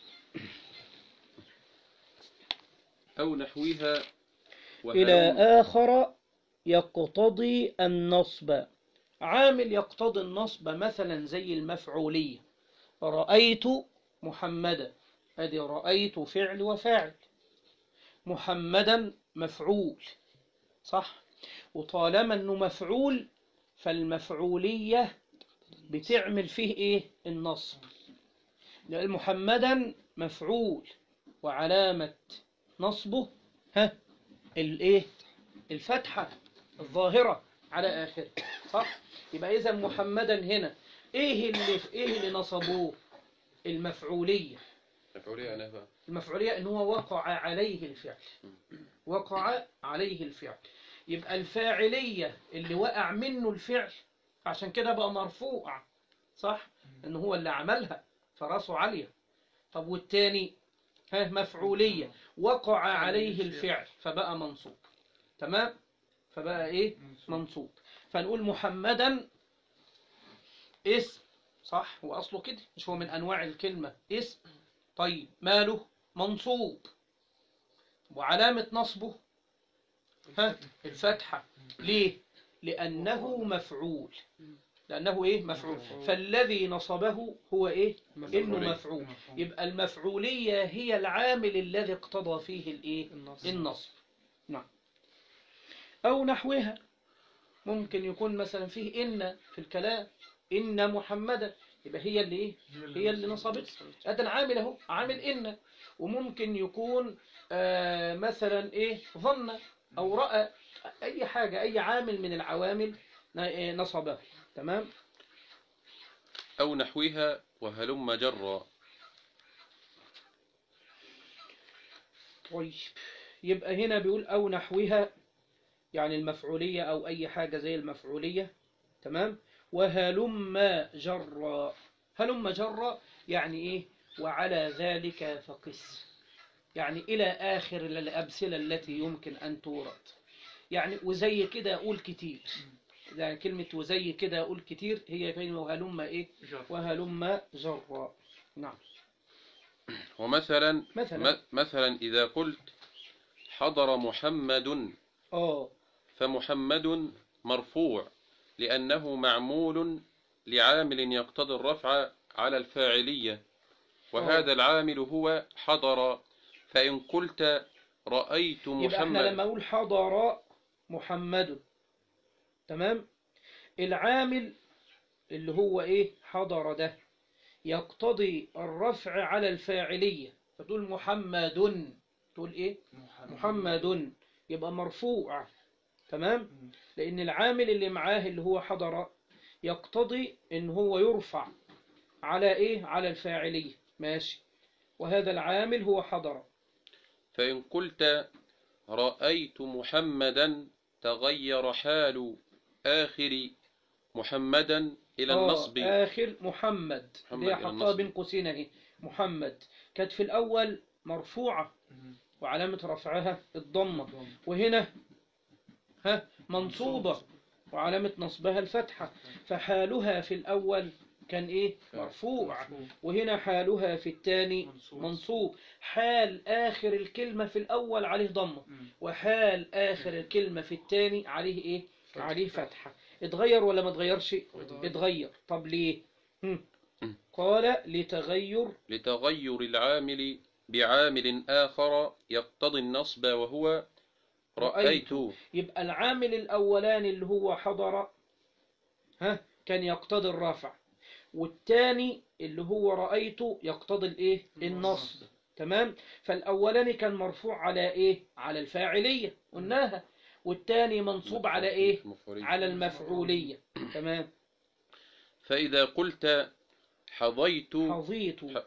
أو نحوها
إلى
وهلم
آخر يقتضي النصب عامل يقتضي النصب مثلا زي المفعولية رأيت محمدا أدي رأيت فعل وفاعل محمدا مفعول صح وطالما أنه مفعول فالمفعولية بتعمل فيه إيه النصب لأن محمدا مفعول وعلامة نصبه ها الايه الفتحة الظاهرة على آخره صح يبقى إذا محمدا هنا إيه اللي إيه اللي نصبوه المفعولية
مفعولية أنا بقى
المفعولية إن هو وقع عليه الفعل وقع عليه الفعل يبقى الفاعلية اللي وقع منه الفعل عشان كده بقى مرفوع صح إن هو اللي عملها فراسه عالية طب والتاني ها مفعولية وقع عليه الفعل فبقى منصوب تمام فبقى ايه منصوب فنقول محمدا اسم صح هو اصله كده مش هو من انواع الكلمة اسم طيب ماله منصوب وعلامة نصبه ها الفتحة ليه لأنه مفعول لأنه إيه مفعول فالذي نصبه هو إيه إنه مفعول يبقى المفعولية هي العامل الذي اقتضى فيه الإيه
النصب
النصب نعم أو نحوها ممكن يكون مثلا فيه إن في الكلام إن محمدا يبقى هي اللي إيه هي اللي نصبت هذا العامل أهو عامل إن وممكن يكون آه مثلا إيه ظن أو رأى أي حاجة أي عامل من العوامل ن- نصبه تمام
أو نحوها وهلم جرا
طيب يبقى هنا بيقول أو نحوها يعني المفعولية أو أي حاجة زي المفعولية تمام وهلم جرا هلم جرا يعني إيه وعلى ذلك فقس يعني إلى آخر الأمثلة التي يمكن أن تورد يعني وزي كده أقول كتير يعني كلمة وزي كده أقول كتير هي كلمة وهلم إيه وهلم جرا نعم
ومثلا
مثلا
م- مثلا إذا قلت حضر محمد
آه
فمحمد مرفوع لأنه معمول لعامل يقتضي الرفع على الفاعلية وهذا العامل هو حضر فإن قلت رأيت
يبقى احنا لما
محمد
اقول حضر محمد تمام العامل اللي هو ايه حضر ده يقتضي الرفع على الفاعلية فتقول محمد تقول ايه محمد يبقى مرفوع تمام لان العامل اللي معاه اللي هو حضر يقتضي ان هو يرفع على ايه على الفاعلية ماشي وهذا العامل هو حضر
فإن قلت رأيت محمدا تغير حال آخر محمدا إلى
آه،
النصب
آخر محمد
محمد
اللي هي
إلى
حطها
النصب.
بين قوسين اهي محمد كانت في الأول مرفوعة وعلامة رفعها الضمة وهنا ها منصوبة وعلامة نصبها الفتحة فحالها في الأول كان إيه مرفوع وهنا حالها في الثاني منصوب حال آخر الكلمة في الأول عليه ضمة وحال آخر الكلمة في الثاني عليه إيه عليه فتحة اتغير ولا ما اتغيرش اتغير طب ليه هم.
مم.
قال لتغير
لتغير العامل بعامل آخر يقتضي النصب وهو رأيت
يبقى العامل الأولاني اللي هو حضر ها كان يقتضي الرفع والتاني اللي هو رأيته يقتضي الايه النصب تمام فالأولاني كان مرفوع على ايه على الفاعلية قلناها والتاني منصوب على ايه
مفعولية.
على المفعولية تمام
فإذا قلت حظيت
حظيت
ح-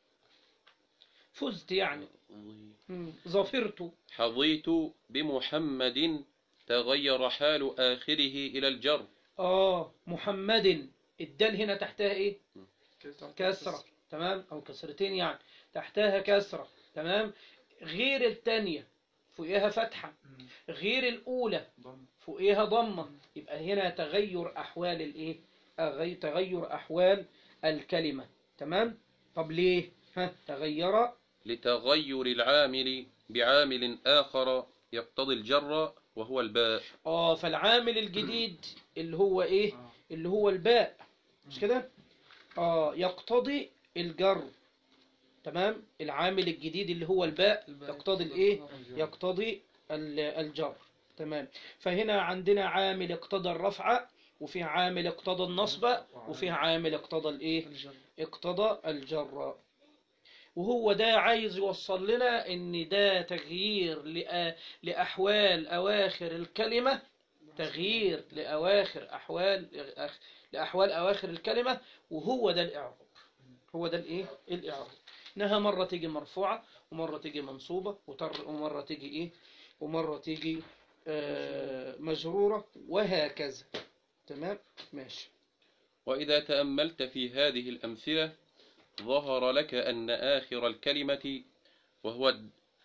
فزت يعني مم. ظفرت
حظيت بمحمد تغير حال آخره إلى الجر
اه محمد الدال هنا تحتها ايه
كسرة
كسرة تمام أو كسرتين يعني تحتها كسرة تمام غير التانية فوقها فتحة
مم.
غير الأولى
ضم
فوقها ضمة يبقى هنا تغير أحوال الإيه أغي- تغير أحوال الكلمة تمام طب ليه ها تغير
لتغير العامل بعامل آخر يقتضي الجر وهو الباء
اه فالعامل الجديد اللي هو ايه
آه.
اللي هو الباء مش كده اه يقتضي الجر تمام العامل الجديد اللي هو الباء يقتضي الايه يقتضي ال- الجر تمام فهنا عندنا عامل اقتضى الرفع وفي عامل اقتضى النصب وفي عامل اقتضى الايه
الجر
اقتضى الجر وهو ده عايز يوصل لنا ان ده تغيير لأ- لأحوال أواخر الكلمة تغيير لأواخر أحوال أخ- لأحوال أواخر الكلمة وهو ده الإعراب هو ده الإيه الإعراب إنها مرة تيجي مرفوعة ومرة تيجي منصوبة وتر- ومرة تيجي إيه ومرة تيجي آه، مجرورة وهكذا تمام ماشي
وإذا تأملت في هذه الأمثلة ظهر لك أن آخر الكلمة وهو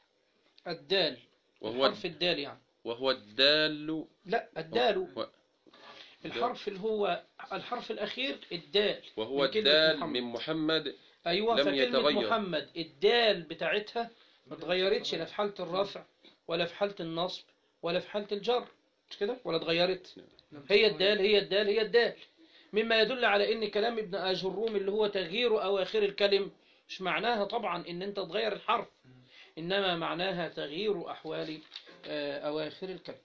الدال
وهو
الحرف الدال يعني
وهو الدال
لا الدال
و-
الحرف اللي هو الحرف الأخير الدال
وهو
من كلمة
الدال
محمد.
من محمد
أيوة
لم
فكلمة
يتغير.
محمد الدال بتاعتها ما اتغيرتش لا في حالة الرفع ولا في حالة النصب ولا في حالة الجر مش كده ولا اتغيرت هي الدال هي الدال هي الدال مما يدل على ان كلام ابن اجروم اللي هو تغيير اواخر الكلم مش معناها طبعا ان انت تغير الحرف انما معناها تغيير احوال آه، اواخر الكلم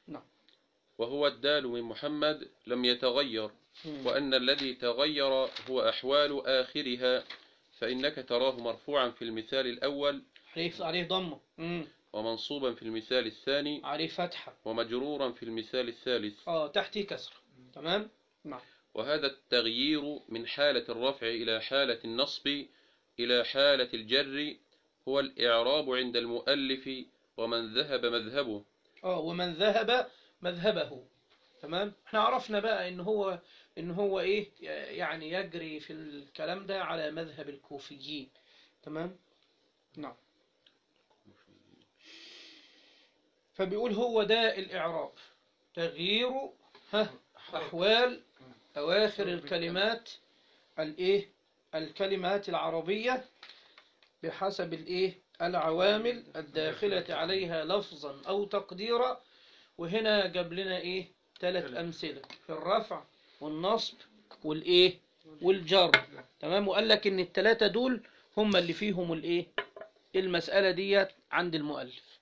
وهو الدال من محمد لم يتغير
مم.
وأن الذي تغير هو أحوال آخرها فإنك تراه مرفوعا في المثال الأول
عليه عليه ضمه مم.
ومنصوبا في المثال الثاني
عليه فتحه
ومجرورا في المثال الثالث
اه تحتيه كسره تمام نعم
وهذا التغيير من حالة الرفع إلى حالة النصب إلى حالة الجر هو الإعراب عند المؤلف ومن ذهب مذهبه
اه ومن ذهب مذهبه تمام احنا عرفنا بقى ان هو ان هو ايه يعني يجري في الكلام ده على مذهب الكوفيين تمام نعم فبيقول هو ده الاعراب تغيير ها احوال اواخر الكلمات الايه الكلمات العربية بحسب الايه العوامل الداخلة عليها لفظا او تقديرا وهنا جاب لنا ايه ثلاث امثله في الرفع والنصب والايه والجر تمام وقال لك ان الثلاثه دول هم اللي فيهم الايه المساله ديت عند المؤلف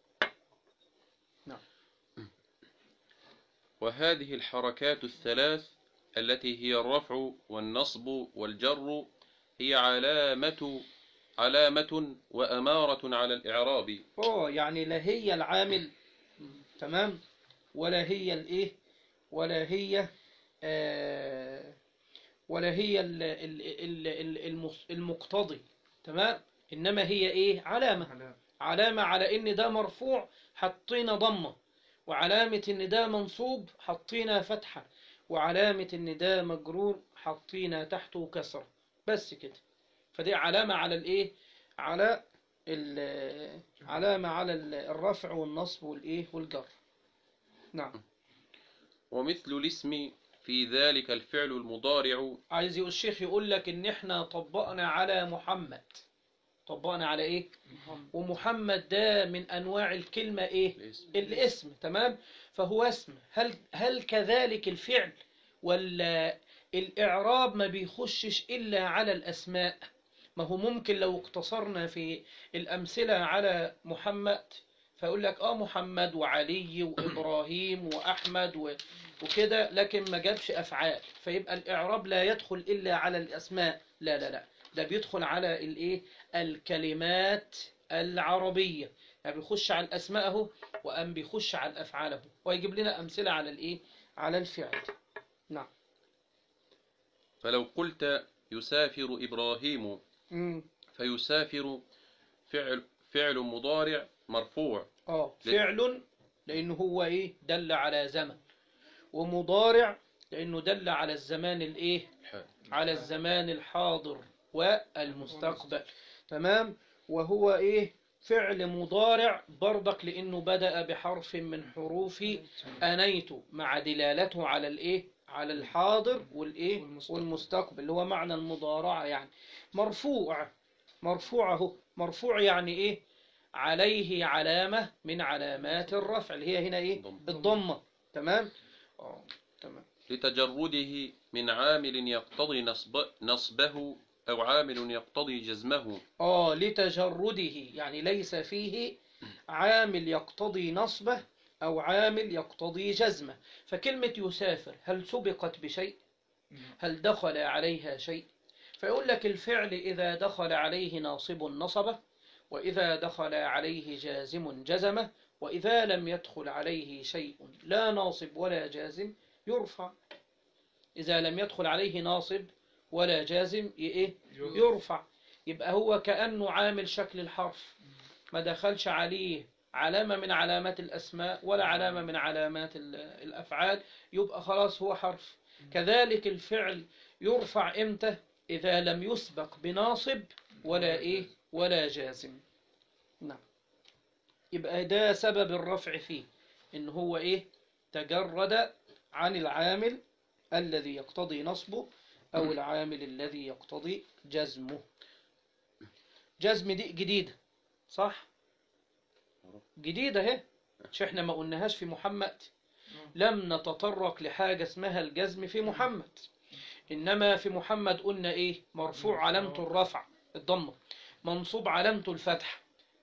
وهذه الحركات الثلاث التي هي الرفع والنصب والجر هي علامة علامة وأمارة على الإعراب
اه يعني لا هي العامل تمام ولا هي الايه ولا هي آه ولا هي ال- ال- ال- ال- المس- المقتضي تمام انما هي ايه علامه
علامة
علامة على إن ده مرفوع حطينا ضمة وعلامة إن ده منصوب حطينا فتحة وعلامة إن ده مجرور حطينا تحته كسرة بس كده فدي علامة على الإيه على ال- علامة على ال- الرفع والنصب والإيه والجر نعم
ومثل الاسم في ذلك الفعل المضارع
عايز يقول الشيخ يقول لك إن إحنا طبقنا على محمد طبقنا على إيه ومحمد ده من أنواع الكلمة إيه
الاسم
الاسم تمام فهو اسم هل هل كذلك الفعل ولا الإعراب ما بيخشش إلا على الأسماء ما هو ممكن لو اقتصرنا في الأمثلة على محمد فيقول لك آه محمد وعلي وإبراهيم وأحمد و- وكده لكن ما جابش أفعال فيبقى الإعراب لا يدخل إلا على الأسماء لا لا لا ده بيدخل على الإيه الكلمات العربية يعني بيخش على الأسماء أهو وأم بيخش على الأفعال أهو ويجيب لنا أمثلة على الإيه على الفعل نعم
فلو قلت يسافر إبراهيم
مم.
فيسافر فعل فعل مضارع مرفوع
اه فعل لأنه هو إيه دل على زمن ومضارع لأنه دل على الزمان الإيه
الحال.
على الزمان الحاضر والمستقبل تمام وهو إيه فعل مضارع برضك لأنه بدأ بحرف من حروف أنيت مع دلالته على الإيه على الحاضر والإيه
والمستقبل.
والمستقبل اللي هو معنى المضارعة يعني مرفوع مرفوع اهو مرفوع يعني إيه عليه علامة من علامات الرفع اللي هي هنا إيه
ضم.
الضمة تمام آه، تمام
لتجرده من عامل يقتضي نصب نصبه أو عامل يقتضي جزمه
آه لتجرده يعني ليس فيه عامل يقتضي نصبه أو عامل يقتضي جزمه فكلمة يسافر هل سبقت بشيء هل دخل عليها شيء فيقول لك الفعل إذا دخل عليه ناصب نصبه وإذا دخل عليه جازم جزمه وإذا لم يدخل عليه شيء لا ناصب ولا جازم يرفع إذا لم يدخل عليه ناصب ولا جازم ي- إيه يرفع يبقى هو كأنه عامل شكل الحرف ما دخلش عليه علامة من علامات الأسماء ولا علامة من علامات ال- الأفعال يبقى خلاص هو حرف كذلك الفعل يرفع إمتى إذا لم يسبق بناصب ولا إيه ولا جازم نعم يبقى ده سبب الرفع فيه إن هو إيه تجرد عن العامل الذي يقتضي نصبه أو العامل الذي يقتضي جزمه جزم دي جديدة صح جديدة اهي مش احنا ما قلناهاش في محمد لم نتطرق لحاجة اسمها الجزم في محمد إنما في محمد قلنا إيه مرفوع علامة الرفع الضمة منصوب علامته الفتح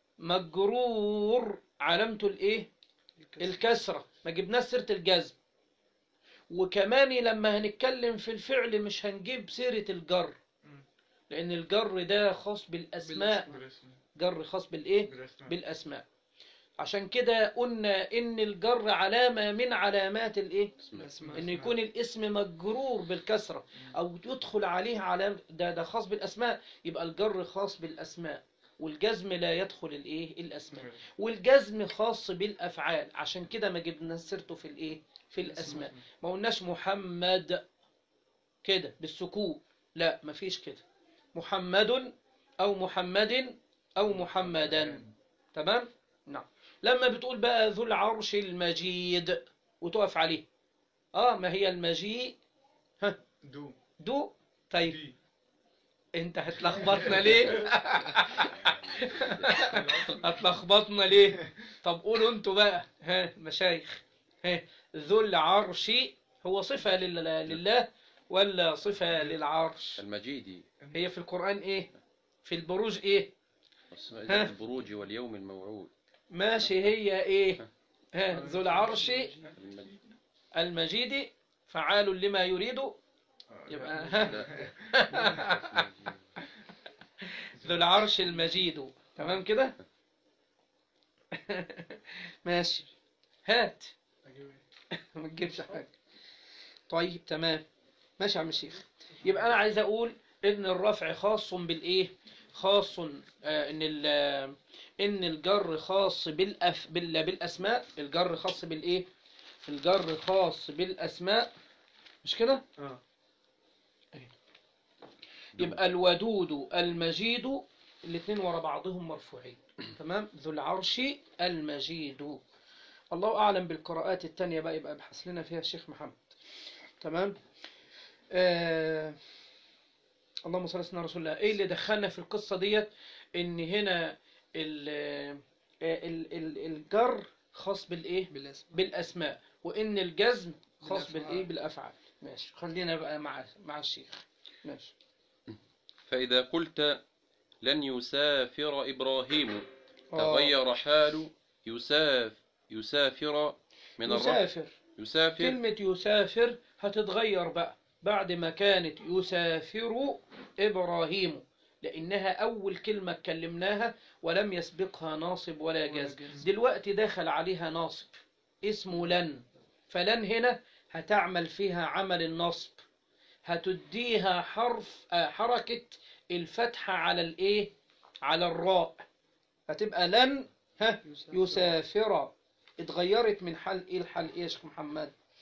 مجرور علامته الإيه الكسرة ما جبناش سيرة الجزم وكمان لما هنتكلم في الفعل مش هنجيب سيرة الجر لأن الجر ده خاص بالأسماء
بالاسم
جر خاص بالإيه
بالاسم
بالأسماء عشان كده قلنا إن الجر علامة من علامات الإيه
الأسماء.
إن يكون الاسم مجرور بالكسرة أو يدخل عليه علامة ده ده خاص بالأسماء يبقى الجر خاص بالأسماء والجزم لا يدخل الإيه الأسماء والجزم خاص بالأفعال عشان كده ما جبنا سيرته في الإيه في الأسماء ما قلناش محمد كده بالسكون لا ما فيش كده محمد أو محمد أو محمدا تمام نعم لما بتقول بقى ذو العرش المجيد وتقف عليه اه ما هي المجيء
دو
دو طيب
دي
انت هتلخبطنا ليه هتلخبطنا ليه طب قولوا انتوا بقى ها مشايخ ها ذو العرش هو صفة لل- لله ولا صفة للعرش
المجيد
هي في القرآن ايه في البروج ايه ها؟
البروج واليوم الموعود
ماشي هي ايه ها ذو العرش
المجيد.
المجيد فعال لما يريد يبقى ها
لا.
ذو العرش المجيد تمام كده ماشي هات ما تجيبش حاجة طيب تمام ماشي يا عم الشيخ يبقى أنا عايز أقول إن الرفع خاص بالإيه خاص آه إن ال آه، إن الجر خاص بالأف بال بالأسماء الجر خاص بالإيه الجر خاص بالأسماء مش كده
اه
يبقى الودود المجيد الاثنين ورا بعضهم مرفوعين تمام ذو العرش المجيد الله أعلم بالقراءات التانية بقى يبقى ابحث لنا فيها الشيخ محمد تمام آه اللهم صل على سيدنا رسول الله ايه اللي دخلنا في القصة ديت ان هنا ال ال ال الجر خاص بالايه
بالاسم
بالاسماء وان الجزم خاص
بالأفعال.
بالايه بالافعال ماشي خلينا بقى مع مع الشيخ ماشي
فإذا قلت لن يسافر إبراهيم
آه.
تغير حال يساف يسافر من الرفع
يسافر
يسافر
كلمة يسافر هتتغير بقى بعد ما كانت يسافر إبراهيم لأنها أول كلمة اتكلمناها ولم يسبقها ناصب ولا جاز
جاز.
دلوقتي دخل عليها ناصب اسمه لن فلن هنا هتعمل فيها عمل النصب هتديها حرف آه، حركة الفتحة على الإيه على الراء هتبقى لن ها يسافر اتغيرت من حال ايه الحال ايه يا شيخ محمد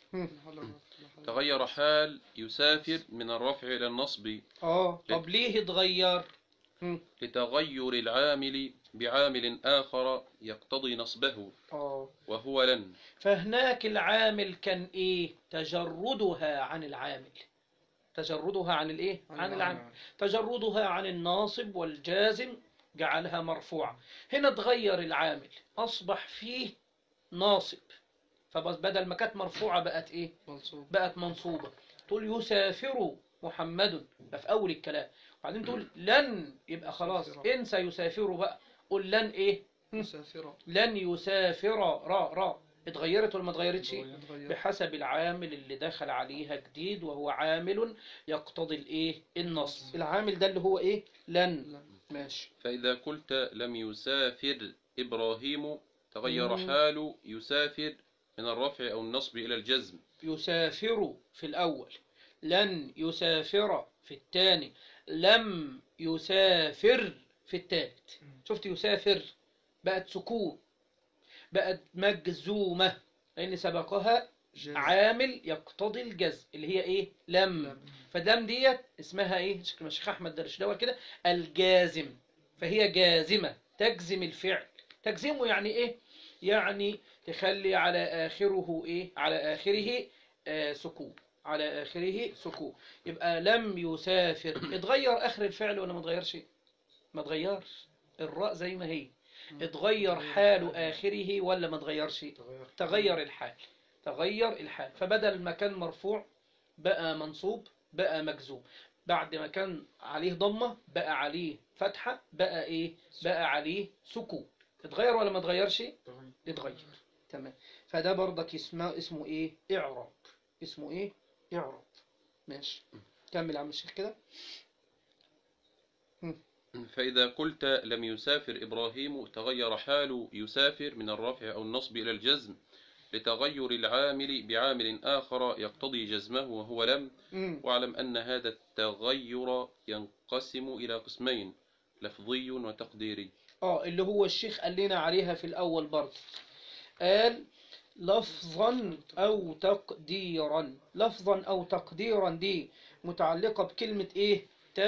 محل الرفع محل
تغير حال يسافر من الرفع إلى النصب
اه طب ليه اتغير مم.
لتغير العامل بعامل آخر يقتضي نصبه
اه
وهو لن
فهناك العامل كان ايه تجردها عن العامل تجردها عن الايه عن العامل تجردها عن الناصب والجازم جعلها مرفوعة هنا اتغير العامل أصبح فيه ناصب فبس بدل ما كانت مرفوعة بقت إيه
منصوب
بقت منصوبة تقول يسافر محمد ده في أول الكلام وبعدين تقول لن يبقى خلاص
يسافر.
انسى يسافر بقى قول لن إيه
مسافرة
لن يسافر را را اتغيرت ولا ما اتغيرتش
يتغير.
بحسب العامل اللي دخل عليها جديد وهو عامل يقتضي الايه النصب العامل ده اللي هو ايه لن
لا.
ماشي
فإذا قلت لم يسافر إبراهيم تغير
مم.
حال يسافر من الرفع أو النصب إلى الجزم
يسافر في الأول لن يسافر في الثاني لم يسافر في الثالث شفت يسافر بقت سكون بقت مجزومة لأن سبقها
جاز.
عامل يقتضي الجزم اللي هي إيه لم
لم.
فدام ديت اسمها إيه شكل ما الشيخ أحمد درشداوي كده الجازم فهي جازمة تجزم الفعل تجزمه يعني إيه يعني تخلي على آخره إيه على آخره آه سكون على آخره سكون يبقى لم يسافر اتغير آخر الفعل ولا ما اتغيرش ما اتغيرش الراء زي ما هي اتغير حال آخره ولا ما اتغيرش
تغير
تغير الحال تغير الحال فبدل ما كان مرفوع بقى منصوب بقى مجزوم بعد ما كان عليه ضمة بقى عليه فتحة بقى ايه بقى عليه سكون اتغير ولا ما اتغيرش
تغير
اتغير تمام فده برضك اسمه اسمه ايه اعراب اسمه ايه اعراب ماشي كمل يا عم الشيخ كده
فإذا قلت لم يسافر إبراهيم تغير حال يسافر من الرفع أو النصب إلى الجزم لتغير العامل بعامل آخر يقتضي جزمه وهو لم
مم.
واعلم أن هذا التغير ينقسم إلى قسمين لفظي وتقديري
اه اللي هو الشيخ قال لنا عليها في الأول برضه قال لفظا أو تقديرا لفظا أو تقديرا دي متعلقة بكلمة إيه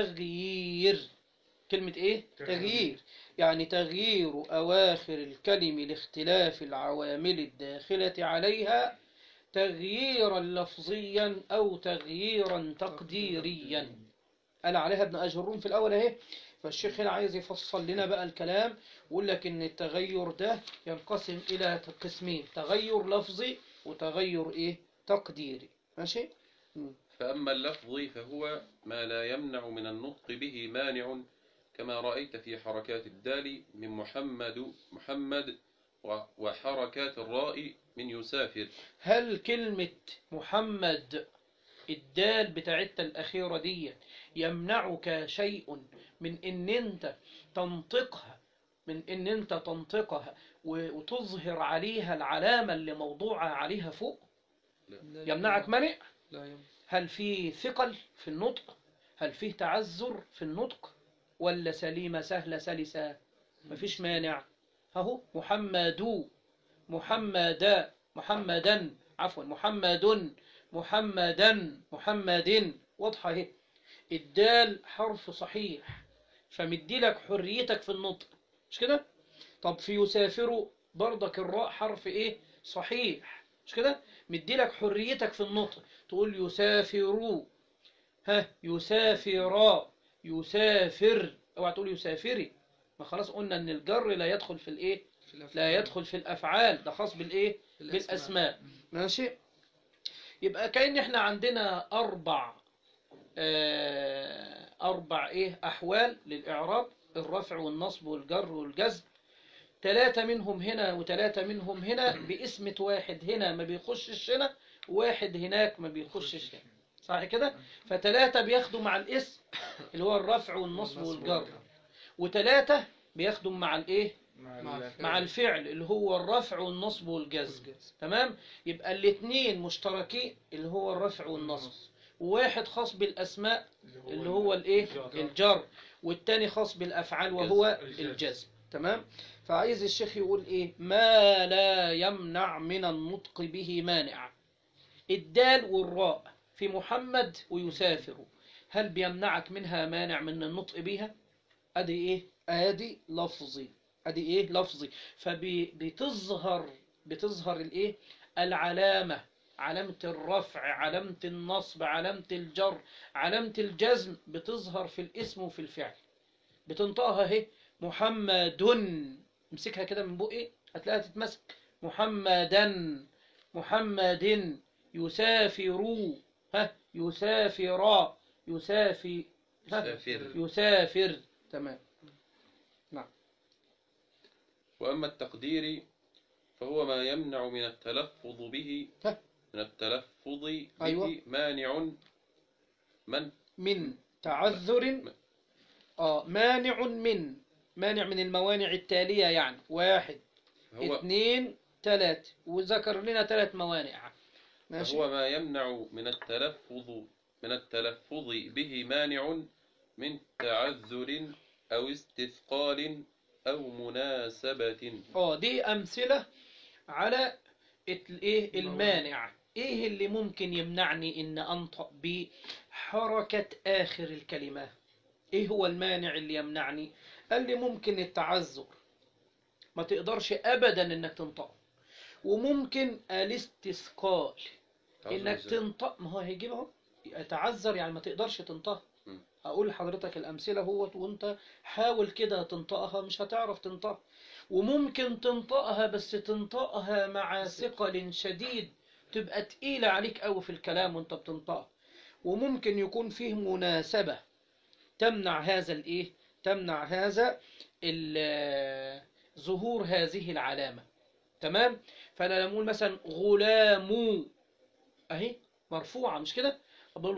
تغيير كلمة إيه
تغيير.
تغيير يعني تغيير أواخر الكلم لاختلاف العوامل الداخلة عليها تغييرا لفظيا أو تغييرا تقديريا قال عليها ابن أجرون في الأول أهي فالشيخ هنا عايز يفصل لنا بقى الكلام ويقول لك إن التغير ده ينقسم إلى قسمين تغير لفظي وتغير إيه تقديري ماشي مم.
فأما اللفظ فهو ما لا يمنع من النطق به مانع كما رأيت في حركات الدال من محمد محمد و- وحركات الراء من يسافر
هل كلمة محمد الدال بتاعتها الأخيرة دي يمنعك شيء من إن أنت تنطقها من إن أنت تنطقها و- وتظهر عليها العلامة اللي موضوعة عليها فوق
لا
يمنعك منع
لا يمنع
هل في ثقل في النطق هل فيه تعذر في النطق ولا سليمة سهلة سلسة مفيش مانع اهو محمد محمدا محمدا عفوا محمد محمدا محمد واضحة اهي الدال حرف صحيح فمدي لك حريتك في النطق مش كده طب في يسافر برضك الراء حرف ايه صحيح مش كده مدي لك حريتك في النطق تقول يسافر ها يسافر يسافر اوعى تقول يسافري ما خلاص قلنا ان الجر لا يدخل في الايه
في الأفعال.
لا يدخل في الافعال ده خاص بالايه
بالأسماء.
بالاسماء ماشي يبقى كأن احنا عندنا اربع آه، اربع ايه احوال للاعراب الرفع والنصب والجر والجزم ثلاثة منهم هنا وثلاثة منهم هنا باسمة واحد هنا ما بيخشش هنا واحد هناك ما بيخشش هنا صح كده فثلاثة بياخدوا مع الاسم اللي هو الرفع والنصب والجر وثلاثة بياخدوا مع الايه
مع
ال-
الفعل.
مع الفعل اللي هو الرفع والنصب والجزم
والجزم.
تمام يبقى الاثنين مشتركين اللي هو الرفع والنصب وواحد خاص بالاسماء اللي هو الايه الجر والتاني خاص بالافعال وهو
الجزم.
الجزم تمام فعايز الشيخ يقول ايه ما لا يمنع من النطق به مانع الدال والراء في محمد ويسافر هل بيمنعك منها مانع من النطق بها ادي ايه ادي لفظي ادي ايه لفظي فبتظهر بتظهر الايه العلامة علامة الرفع علامة النصب علامة الجر علامة الجزم بتظهر في الاسم وفي الفعل بتنطقها اهي محمد امسكها كده من بقي هتلاقيها تتمسك محمدا محمد يسافر ها يسافر يسافي ها
يسافر.
يسافر تمام
وأما التقدير فهو ما يمنع من التلفظ به
ها.
من التلفظ به
أيوة.
مانع من
من تعذر اه مانع من مانع من الموانع التالية يعني واحد
هو
اثنين ثلاث وذكر لنا ثلاث موانع ماشي
فهو ما يمنع من التلفظ من التلفظ به مانع من تعذر أو استثقال أو مناسبة
اه دي امثله على الايه المانع ايه اللي ممكن يمنعني ان انطق بحركه اخر الكلمه ايه هو المانع اللي يمنعني قال لي ممكن التعذر ما تقدرش ابدا انك تنطق وممكن الاستثقال
تعذر
انك
إزاي؟
تنطق ما هو هيجيب اهو تعذر يعني ما تقدرش تنطق
مم.
هقول لحضرتك الامثله هوت وانت حاول كده تنطقها مش هتعرف تنطقها وممكن تنطقها بس تنطقها مع ثقل شديد تبقى تقيله عليك قوي في الكلام وانت بتنطقها وممكن يكون فيه مناسبه تمنع هذا الايه تمنع هذا ال- ظهور هذه العلامه تمام فانا لما اقول مثلا غلام اهي مرفوعه مش كده بقول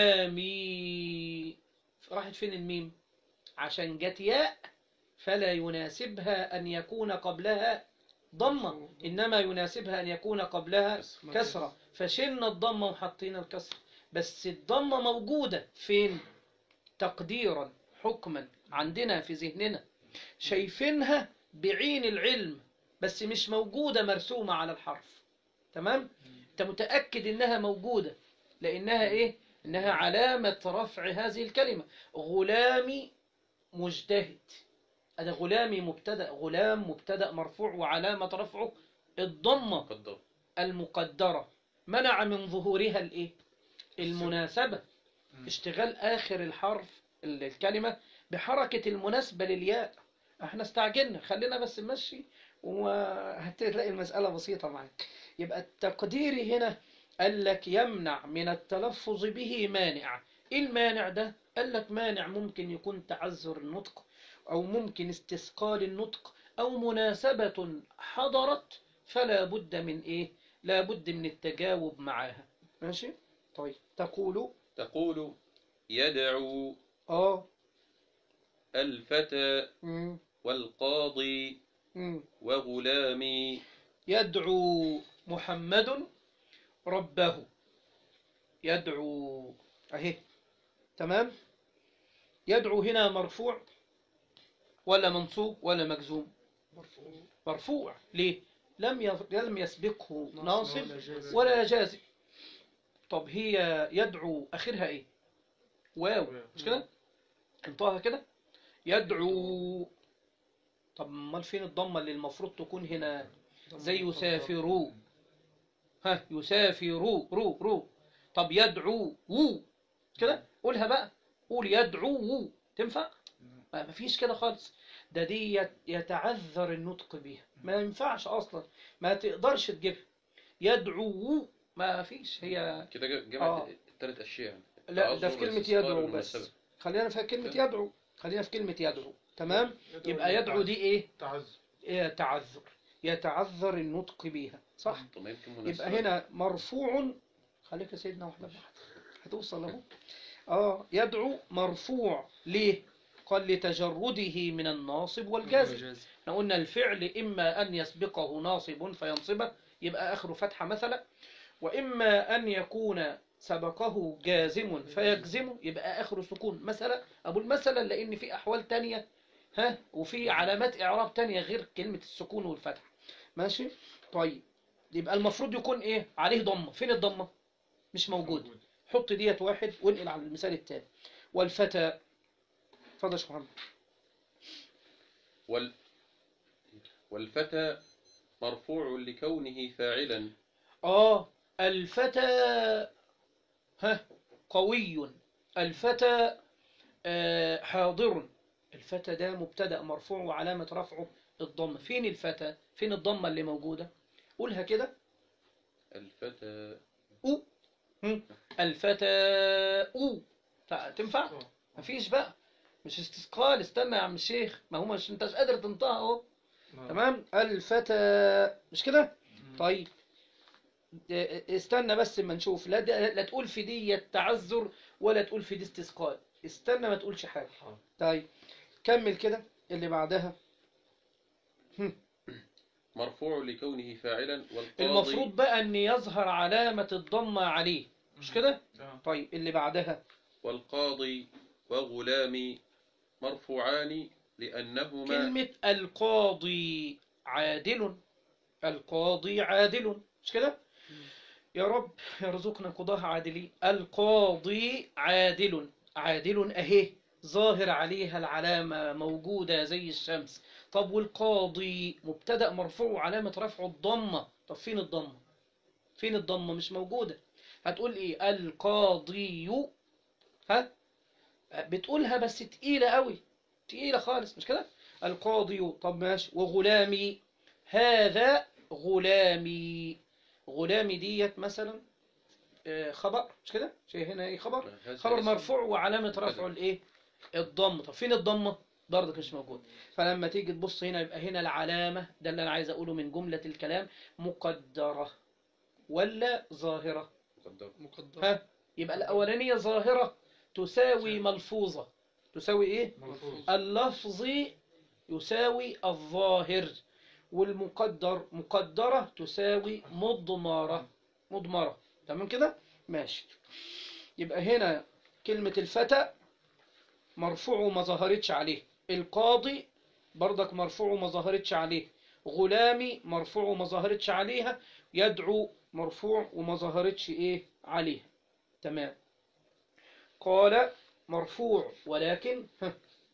غلامي راحت فين الميم عشان جت ياء فلا يناسبها ان يكون قبلها ضمه انما يناسبها ان يكون قبلها كسره فشلنا الضمه وحطينا الكسره بس الضمه موجوده فين تقديرا حكما عندنا في ذهننا شايفينها بعين العلم بس مش موجودة مرسومة على الحرف تمام انت متأكد انها موجودة لانها ايه انها علامة رفع هذه الكلمة غلامي مجتهد هذا غلامي مبتدأ غلام مبتدأ مرفوع وعلامة رفعه الضمة
قدر
المقدرة منع من ظهورها الايه المناسبة اشتغال آخر الحرف ال- الكلمة بحركة المناسبة للياء احنا استعجلنا خلينا بس نمشي وهتلاقي المسألة بسيطة معاك يبقى التقدير هنا قال لك يمنع من التلفظ به مانع ايه المانع ده قال لك مانع ممكن يكون تعذر النطق او ممكن استثقال النطق او مناسبة حضرت فلا بد من ايه لا بد من التجاوب معاها ماشي طيب تقول
تقول يدعو
اه
الفتى
مم.
والقاضي
مم.
وغلامي
يدعو محمد ربه يدعو اهي تمام يدعو هنا مرفوع ولا منصوب ولا مجزوم
مرفوع
مرفوع ليه لم يف- لم يسبقه
ناصب
ناصب
ولا جازم.
ولا جازم طب هي يدعو اخرها ايه واو مش كده انطقها كده يدعو طب امال فين الضمه اللي المفروض تكون هنا زي يسافروا ها يسافروا رو رو طب يدعو وو كده قولها بقى قول يدعو وو تنفع ما مفيش كده خالص ده دي يت- يتعذر النطق بيها ما ينفعش اصلا ما تقدرش تجيبها يدعو وو ما فيش هي
كده
آه.
جمعت الثلاث أشياء
لا ده في
تعذر
كلمة
والاستثقال
يدعو
والمناسبة.
بس خلينا في كلمة
كده.
يدعو خلينا في كلمة يدعو تمام يبقى يدعو دي ايه
تعذر
إيه تعذر يتعذر النطق بيها صح
طب ما يمكن مناسبة
يبقى هنا مرفوع خليك يا سيدنا واحدة واحدة هتوصل اهو اه يدعو مرفوع ليه قال لتجرده من الناصب والجازم احنا قلنا الفعل إما أن يسبقه ناصب فينصبه يبقى آخره فتحة مثلا وإما أن يكون سبقه جازم فيجزمه يبقى آخره سكون مثلا أقول مثلا لأن في أحوال تانية ها وفي علامات إعراب تانية غير كلمة السكون والفتح ماشي طيب يبقى المفروض يكون إيه عليه ضمة فين الضمة مش موجود حط ديت واحد وانقل على المثال التاني والفتى اتفضل يا شيخ محمد
وال والفتى مرفوع لكونه فاعلا
اه الفتى ها قوي الفتى آه حاضر الفتى ده مبتدأ مرفوع وعلامة رفعه الضمة فين الفتى فين الضمة اللي موجودة قولها كده
الفتى
أو هم. الفتى أو تع- تنفع مفيش بقى مش استثقال استنى يا عم الشيخ ما هو مش انتش قادر تنطقها اهو تمام الفتى مش كده طيب اه، استنى بس اما نشوف لا, ده- لا تقول في دي تعذر ولا تقول في دي استثقال استنى ما تقولش حاجة
حاضر.
طيب كمل كده اللي بعدها
مرفوع لكونه فاعلا والقاضي
المفروض بقى ان يظهر علامة الضمة عليه مش كده
تمام
طيب اللي بعدها
والقاضي وغلامي مرفوعان لأنهما
كلمة القاضي عادل القاضي عادل مش كده يا رب يرزقنا قضاة عادلين القاضي عادل عادل اهي ظاهر عليها العلامة موجودة زي الشمس طب والقاضي مبتدأ مرفوع وعلامة رفعه الضمة طب فين الضمة فين الضمة مش موجودة هتقول ايه القاضي ها بتقولها بس تقيلة قوي تقيلة خالص مش كده القاضي طب ماشي وغلامي هذا غلامي غلامي ديت مثلا آه، خبر مش كده شيء هنا ايه خبر
هذا
خبر
اسم.
مرفوع وعلامة
مبتدأ.
رفعه الايه الضم طب فين الضمة برضك مش موجود فلما تيجي تبص هنا يبقى هنا العلامة ده اللي انا عايز اقوله من جملة الكلام مقدرة ولا ظاهرة
مقدر.
مقدر
ها يبقى الأولانية ظاهرة تساوي ملفوظة تساوي إيه؟
ملفوظ
اللفظ يساوي الظاهر والمقدر مقدرة تساوي مضمرة مضمرة تمام كده؟ ماشي يبقى هنا كلمة الفتى مرفوع وما ظهرتش عليه القاضي برضك مرفوع وما ظهرتش عليه غلامي مرفوع وما ظهرتش عليها يدعو مرفوع وما ظهرتش ايه عليها تمام قال مرفوع ولكن ها،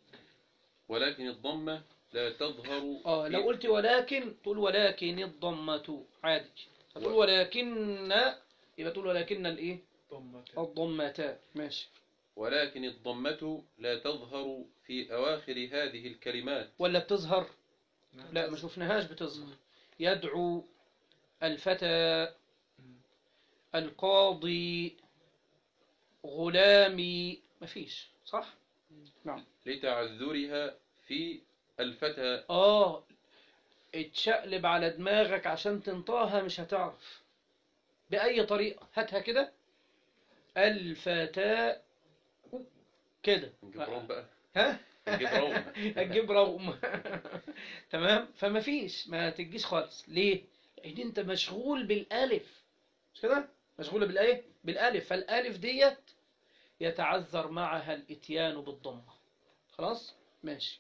ولكن الضمة لا تظهر
اه لو
في-
قلت ولكن تقول ولكن الضمة عادي تقول
و-
ولكن يبقى تقول ولكن الايه
ضمة
الضمتان ماشي
ولكن الضمة لا تظهر في أواخر هذه الكلمات
ولا بتظهر لا ما شفناهاش بتظهر يدعو الفتى القاضي غلامي مفيش صح نعم
لتعذرها في الفتى
اه اتشقلب على دماغك عشان تنطقها مش هتعرف بأي طريقة هاتها كده الفتاة كده
نجيب روم بقى
ها
نجيب روم
هتجيب رغم تمام فما فيش ما تجيش خالص ليه لان انت مشغول بالالف مش كده مشغول بالايه بالالف فالالف ديت يتعذر معها الاتيان بالضمه خلاص ماشي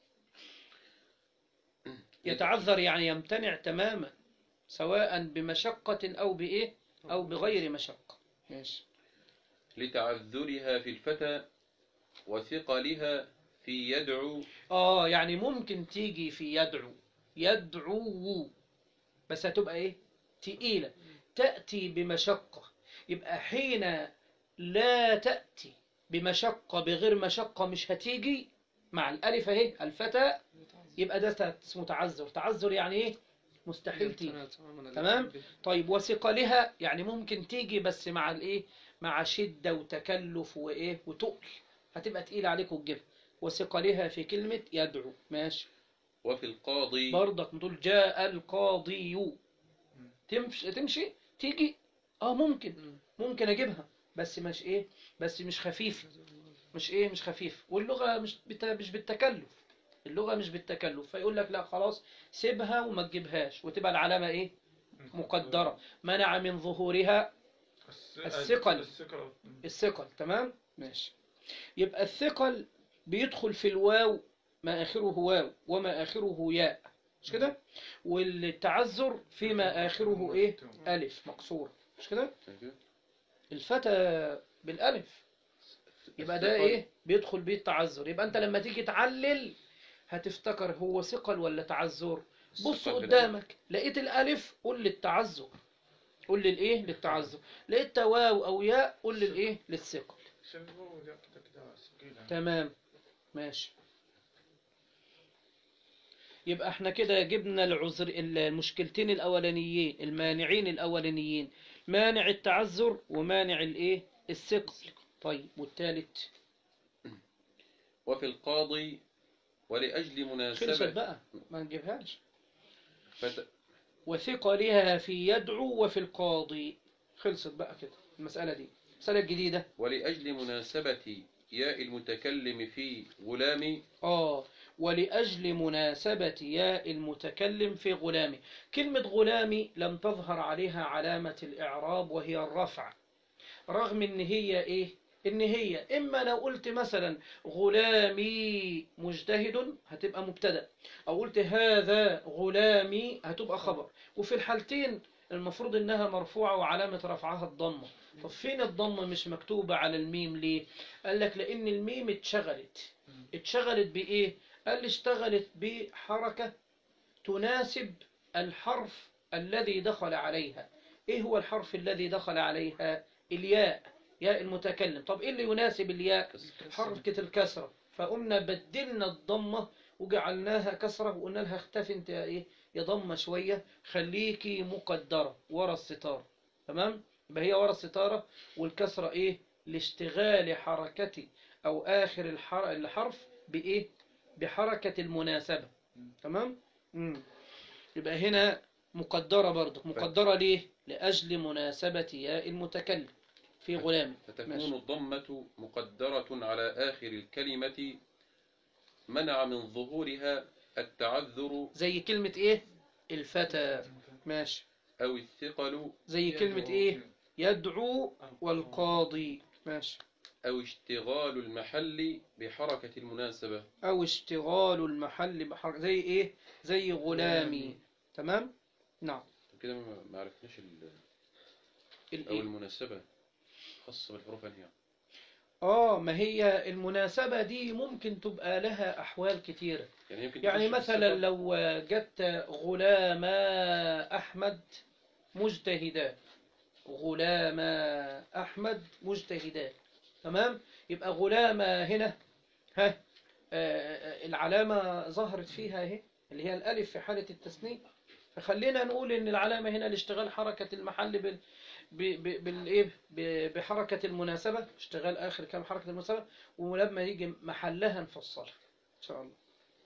يتعذر يعني يمتنع تماما سواء بمشقة أو بإيه أو بغير مشقة ماشي
لتعذرها في الفتى وثقلها في يدعو
آه يعني ممكن تيجي في يدعو يدعو بس هتبقى إيه تقيلة تأتي بمشقة يبقى حين لا تأتي بمشقة بغير مشقة مش هتيجي مع الألف أهي الفتى يبقى ده اسمه تعذر تعذر يعني إيه مستحيل تيجي تمام؟ طيب وثقلها يعني ممكن تيجي بس مع الايه مع شدة وتكلف وايه وتقل هتبقى تقيلة عليك وتجيبها وثقلها في كلمة يدعو ماشي
وفي القاضي
برضك نقول جاء القاضي تمشي تمشي تيجي اه ممكن ممكن اجيبها بس مش ايه بس مش خفيفة مش ايه مش خفيف واللغة مش بت... مش بالتكلف اللغة مش بالتكلف فيقول لك لا خلاص سيبها وما تجيبهاش وتبقى العلامة ايه مقدرة منع من ظهورها الثقل.
الثقل
الثقل تمام ماشي يبقى الثقل بيدخل في الواو ما آخره واو وما آخره ياء مش كده والتعذر فيما آخره إيه ألف مقصور مش كده الفتى بالالف يبقى ده
الثقل.
ايه بيدخل بيه التعذر يبقى انت لما تيجي تعلل هتفتكر هو ثقل ولا تعذر بص
الثقل بالألف.
قدامك لقيت الالف قول للتعذر قول للايه للتعذر لقيت واو او ياء قول للايه للثقل
سموه لا كده كده ثقيلة
تمام ماشي يبقى احنا كده جبنا العذر المشكلتين الاولانيين المانعين الاولانيين مانع التعذر ومانع الايه الثقل طيب والثالث
وفي القاضي ولأجل
خلصت
مناسبة
بقى ما نجيبهاش
فت...
وثقلها في يدعو وفي القاضي خلصت بقى كده المسألة دي المسألة الجديدة
ولأجل مناسبة ياء المتكلم في غلام
آه ولأجل مناسبة ياء المتكلم في غلامي كلمة غلامي لم تظهر عليها علامة الإعراب وهي الرفع رغم إن هي إيه إن هي إما لو قلت مثلا غلامي مجتهد هتبقى مبتدأ أو قلت هذا غلامي هتبقى خبر وفي الحالتين المفروض إنها مرفوعة وعلامة رفعها الضمة طب فين الضمة مش مكتوبة على الميم ليه قال لك لأن الميم اتشغلت اتشغلت بإيه قال لي اشتغلت بحركة تناسب الحرف الذي دخل عليها ايه هو الحرف الذي دخل عليها الياء ياء المتكلم طب ايه اللي يناسب الياء حركة الكسرة فقمنا بدلنا الضمة وجعلناها كسرة وقلنا لها اختفي انت يا ايه يا ضمة شوية خليكي مقدرة ورا الستار تمام يبقى هي ورا الستارة والكسرة ايه لاشتغال حركتي او اخر الحر- الحرف بايه بحركة المناسبة تمام مم. يبقى هنا مقدرة برضه مقدرة ليه لأجل مناسبة ياء المتكلم في غلام
فتكون
ماشي.
الضمة مقدرة على آخر الكلمة منع من ظهورها التعذر
زي كلمة ايه الفتى ماشي
أو الثقل
زي كلمة ايه يدعو والقاضي ماشي
أو اشتغال المحل بحركة المناسبة
أو اشتغال المحل بحركة زي ايه زي غلامي تمام نعم
كده ما ما عرفناش ال- أو
الإيه؟
المناسبة خاصة بالحروف أنهي
اه ما هي المناسبة دي ممكن تبقى لها أحوال كتيرة
يعني يمكن
يعني
تخش في
مثلا
الثقل.
لو جت غلام أحمد مجتهدا غلام أحمد مجتهدا تمام يبقى غلام هنا ها آه، العلامة ظهرت فيها اهي اللي هي الألف في حالة التثنية فخلينا نقول إن العلامة هنا لاشتغال حركة المحل بال ب- ب- بالايه ب- بحركة المناسبة اشتغال آخر كلام حركة المناسبة ولما يجي محلها نفصلها إن شاء الله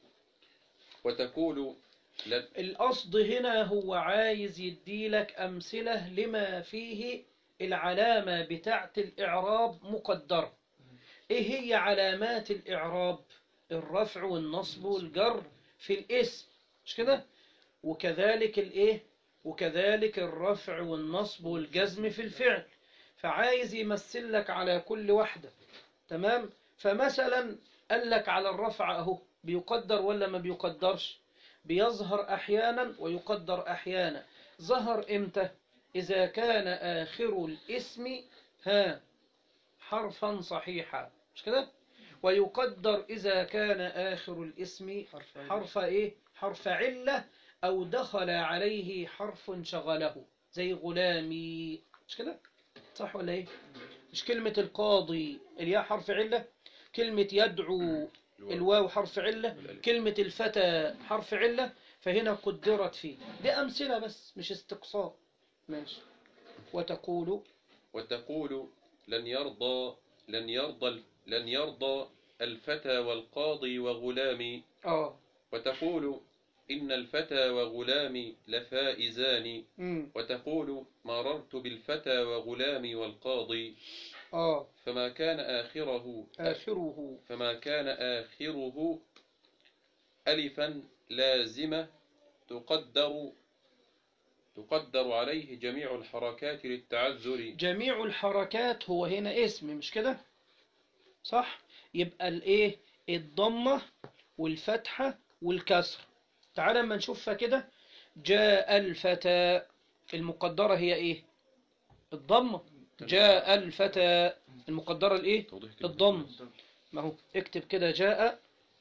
وتقول لن
القصد هنا هو عايز يديلك أمثلة لما فيه العلامة بتاعت الإعراب مقدرة إيه هي علامات الإعراب الرفع والنصب والجر في الاسم مش كده وكذلك الإيه وكذلك الرفع والنصب والجزم في الفعل فعايز يمثل لك على كل واحدة تمام فمثلا قال لك على الرفع أهو بيقدر ولا ما بيقدرش بيظهر أحيانا ويقدر أحيانا ظهر إمتى إذا كان آخر الاسم ها حرفا صحيحا مش كده ويقدر إذا كان آخر الاسم
حرف علة.
حرف إيه حرف علة أو دخل عليه حرف شغله زي غلامي مش كده صح ولا إيه مش كلمة القاضي الياء حرف علة كلمة يدعو الواو حرف علة
والألف.
كلمة الفتى حرف علة فهنا قدرت فيه دي أمثلة بس مش استقصاء ماشي وتقول
وتقول لن يرضى لن يرضى لن يرضى الفتى والقاضي وغلامي
آه
وتقول إن الفتى وغلامي لفائزان
مم.
وتقول مررت بالفتى وغلامي والقاضي
آه
فما كان آخره
آخره
فما كان آخره ألفا لازمة تقدر تقدر عليه جميع الحركات للتعذر
جميع الحركات هو هنا اسم مش كده صح يبقى الايه الضمة والفتحة والكسر تعال اما نشوفها كده جاء الفتى المقدرة هي ايه الضمة جاء الفتى المقدرة الايه
توضيح كده.
الضم ما هو اكتب كده جاء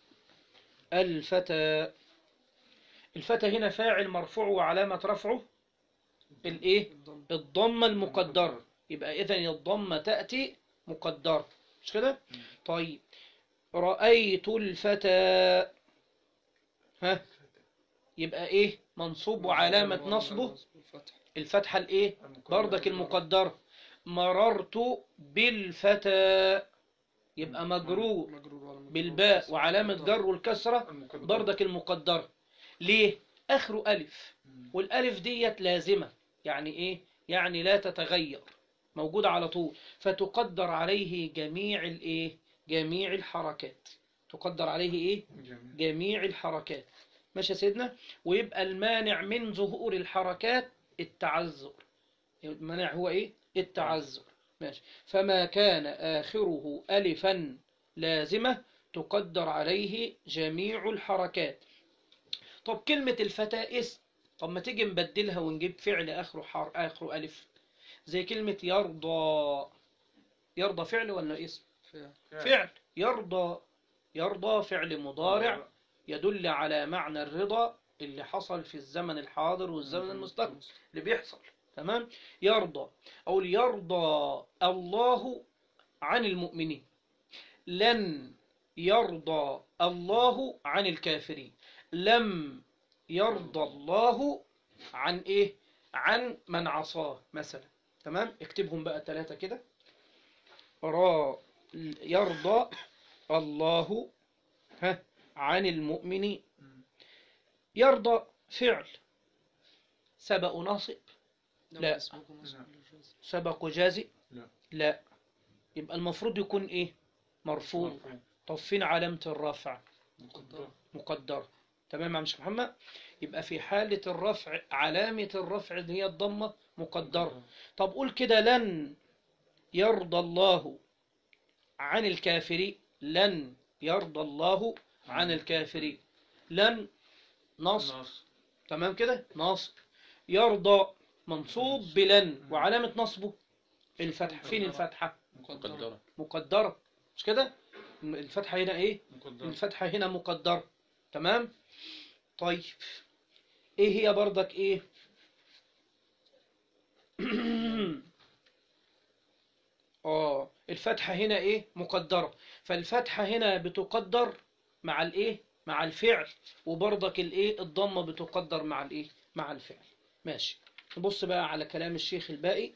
الفتى الفتى هنا فاعل مرفوع وعلامة رفعه الايه
الضم
الضمة المقدرة يبقى إذا الضمة تأتي مقدرة مش كده؟ طيب رأيت الفتى ها يبقى إيه منصوب وعلامة نصبه
الفتح
الفتحة الإيه بردك المقدرة مررت بالفتى يبقى مجرور
مجرور وعلامة
بالباء
جر
وعلامة
والكسر.
جر والكسرة بردك المقدرة ليه آخره ألف والألف ديت لازمة يعني إيه يعني لا تتغير موجودة على طول فتقدر عليه جميع الإيه جميع الحركات تقدر عليه إيه
جميل
جميع الحركات ماشي يا سيدنا ويبقى المانع من ظهور الحركات التعذر المانع هو ايه التعذر ماشي فما كان آخره ألفا لازمة تقدر عليه جميع الحركات طب كلمة الفتى اسم طب ما تيجي نبدلها ونجيب فعل آخره حر... آخره ألف زي كلمة يرضى يرضى فعل ولا اسم
فعل.
فعل يرضى يرضى فعل مضارع يدل على معنى الرضا اللي حصل في الزمن الحاضر والزمن المستقبل اللي بيحصل تمام يرضى أو يرضى الله عن المؤمنين لن يرضى الله عن الكافرين لم يرضى الله عن ايه عن من عصاه مثلا تمام اكتبهم بقى ثلاثة كده را يرضى الله ها عن المؤمنين يرضى فعل سبق ناصب لا.
اسمه نصب
لا.
الجزم.
سبق جازئ
لا.
لا يبقى المفروض يكون ايه مرفوع طب فين علامة الرفع
مقدر
مقدرة تمام يا مش محمد يبقى في حالة الرفع علامة الرفع اللي هي الضمة مقدرة طب قول كده لن يرضى الله عن الكافرين لن يرضى الله عن الكافرين لن نصب
نص
تمام كده نصب يرضى منصوب بلن وعلامة نصبه الفتحة فين الفتحة
مقدر
مقدرة
مقدرة مش كده الفتحة هنا ايه
مقدر
الفتحة هنا مقدرة تمام طيب ايه هي برضك ايه اه الفتحة هنا ايه مقدرة فالفتحة هنا بتقدر مع الايه مع الفعل وبرضك الايه الضمة بتقدر مع الايه مع الفعل ماشي نبص بقى على كلام الشيخ الباقي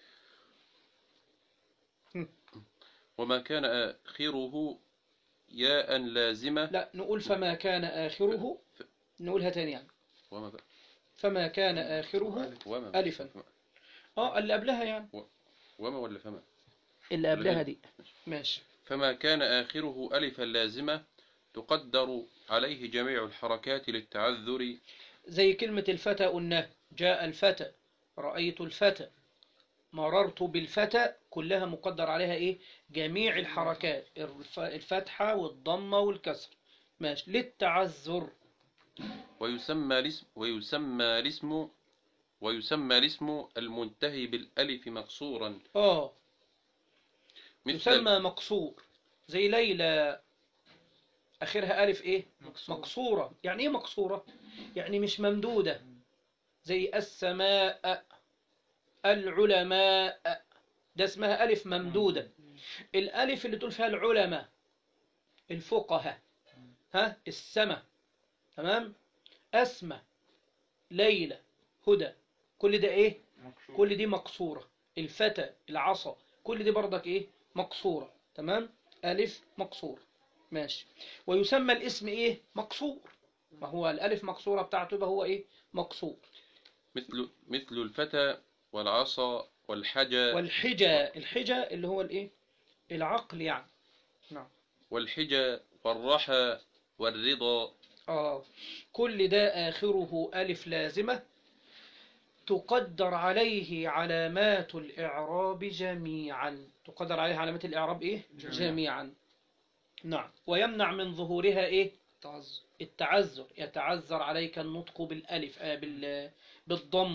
وما كان آخره ياء لازمة
لا نقول فما كان آخره نقولها تاني يعني
وما بقى
فما كان آخره
وما
ألفا. اه اللي قبلها يعني
وما ولا فما
اللي قبلها دي ماشي
فما كان آخره ألفا لازمة تقدر عليه جميع الحركات للتعذر
زي كلمة الفتى قلنا جاء الفتى رأيت الفتى مررت بالفتى كلها مقدر عليها ايه جميع الحركات الف- الفتحة والضمة والكسر ماشي للتعذر
ويسمى الاسم ويسمى الاسم ويسمى الاسم المنتهي بالألف مقصورا
اه
مثل
يسمى مقصور زي ليلى آخرها ألف إيه
مقصور
مقصورة يعني إيه مقصورة يعني مش ممدودة زي السماء العلماء ده اسمها ألف ممدودة الألف اللي تقول فيها العلماء الفقهاء ها السماء تمام أسمى ليلى هدى كل ده إيه
مكسور
كل دي مقصورة الفتى العصا كل دي برضك ايه مقصورة تمام ألف مقصور ماشي ويسمى الاسم ايه مقصور ما هو الألف مقصورة بتاعته يبقى هو ايه مقصور
مثل مثل الفتى والعصا والحجى
والحجة الحجة اللي هو الايه العقل يعني نعم
والحجى والرحى والرضا
آه كل ده آخره ألف لازمة تقدر عليه علامات الإعراب جميعا تقدر عليه علامات الإعراب إيه؟
جميعاً.
جميعا نعم ويمنع من ظهورها إيه؟
تعذر
التعذر يتعذر عليك النطق بالألف آه بال بالضمة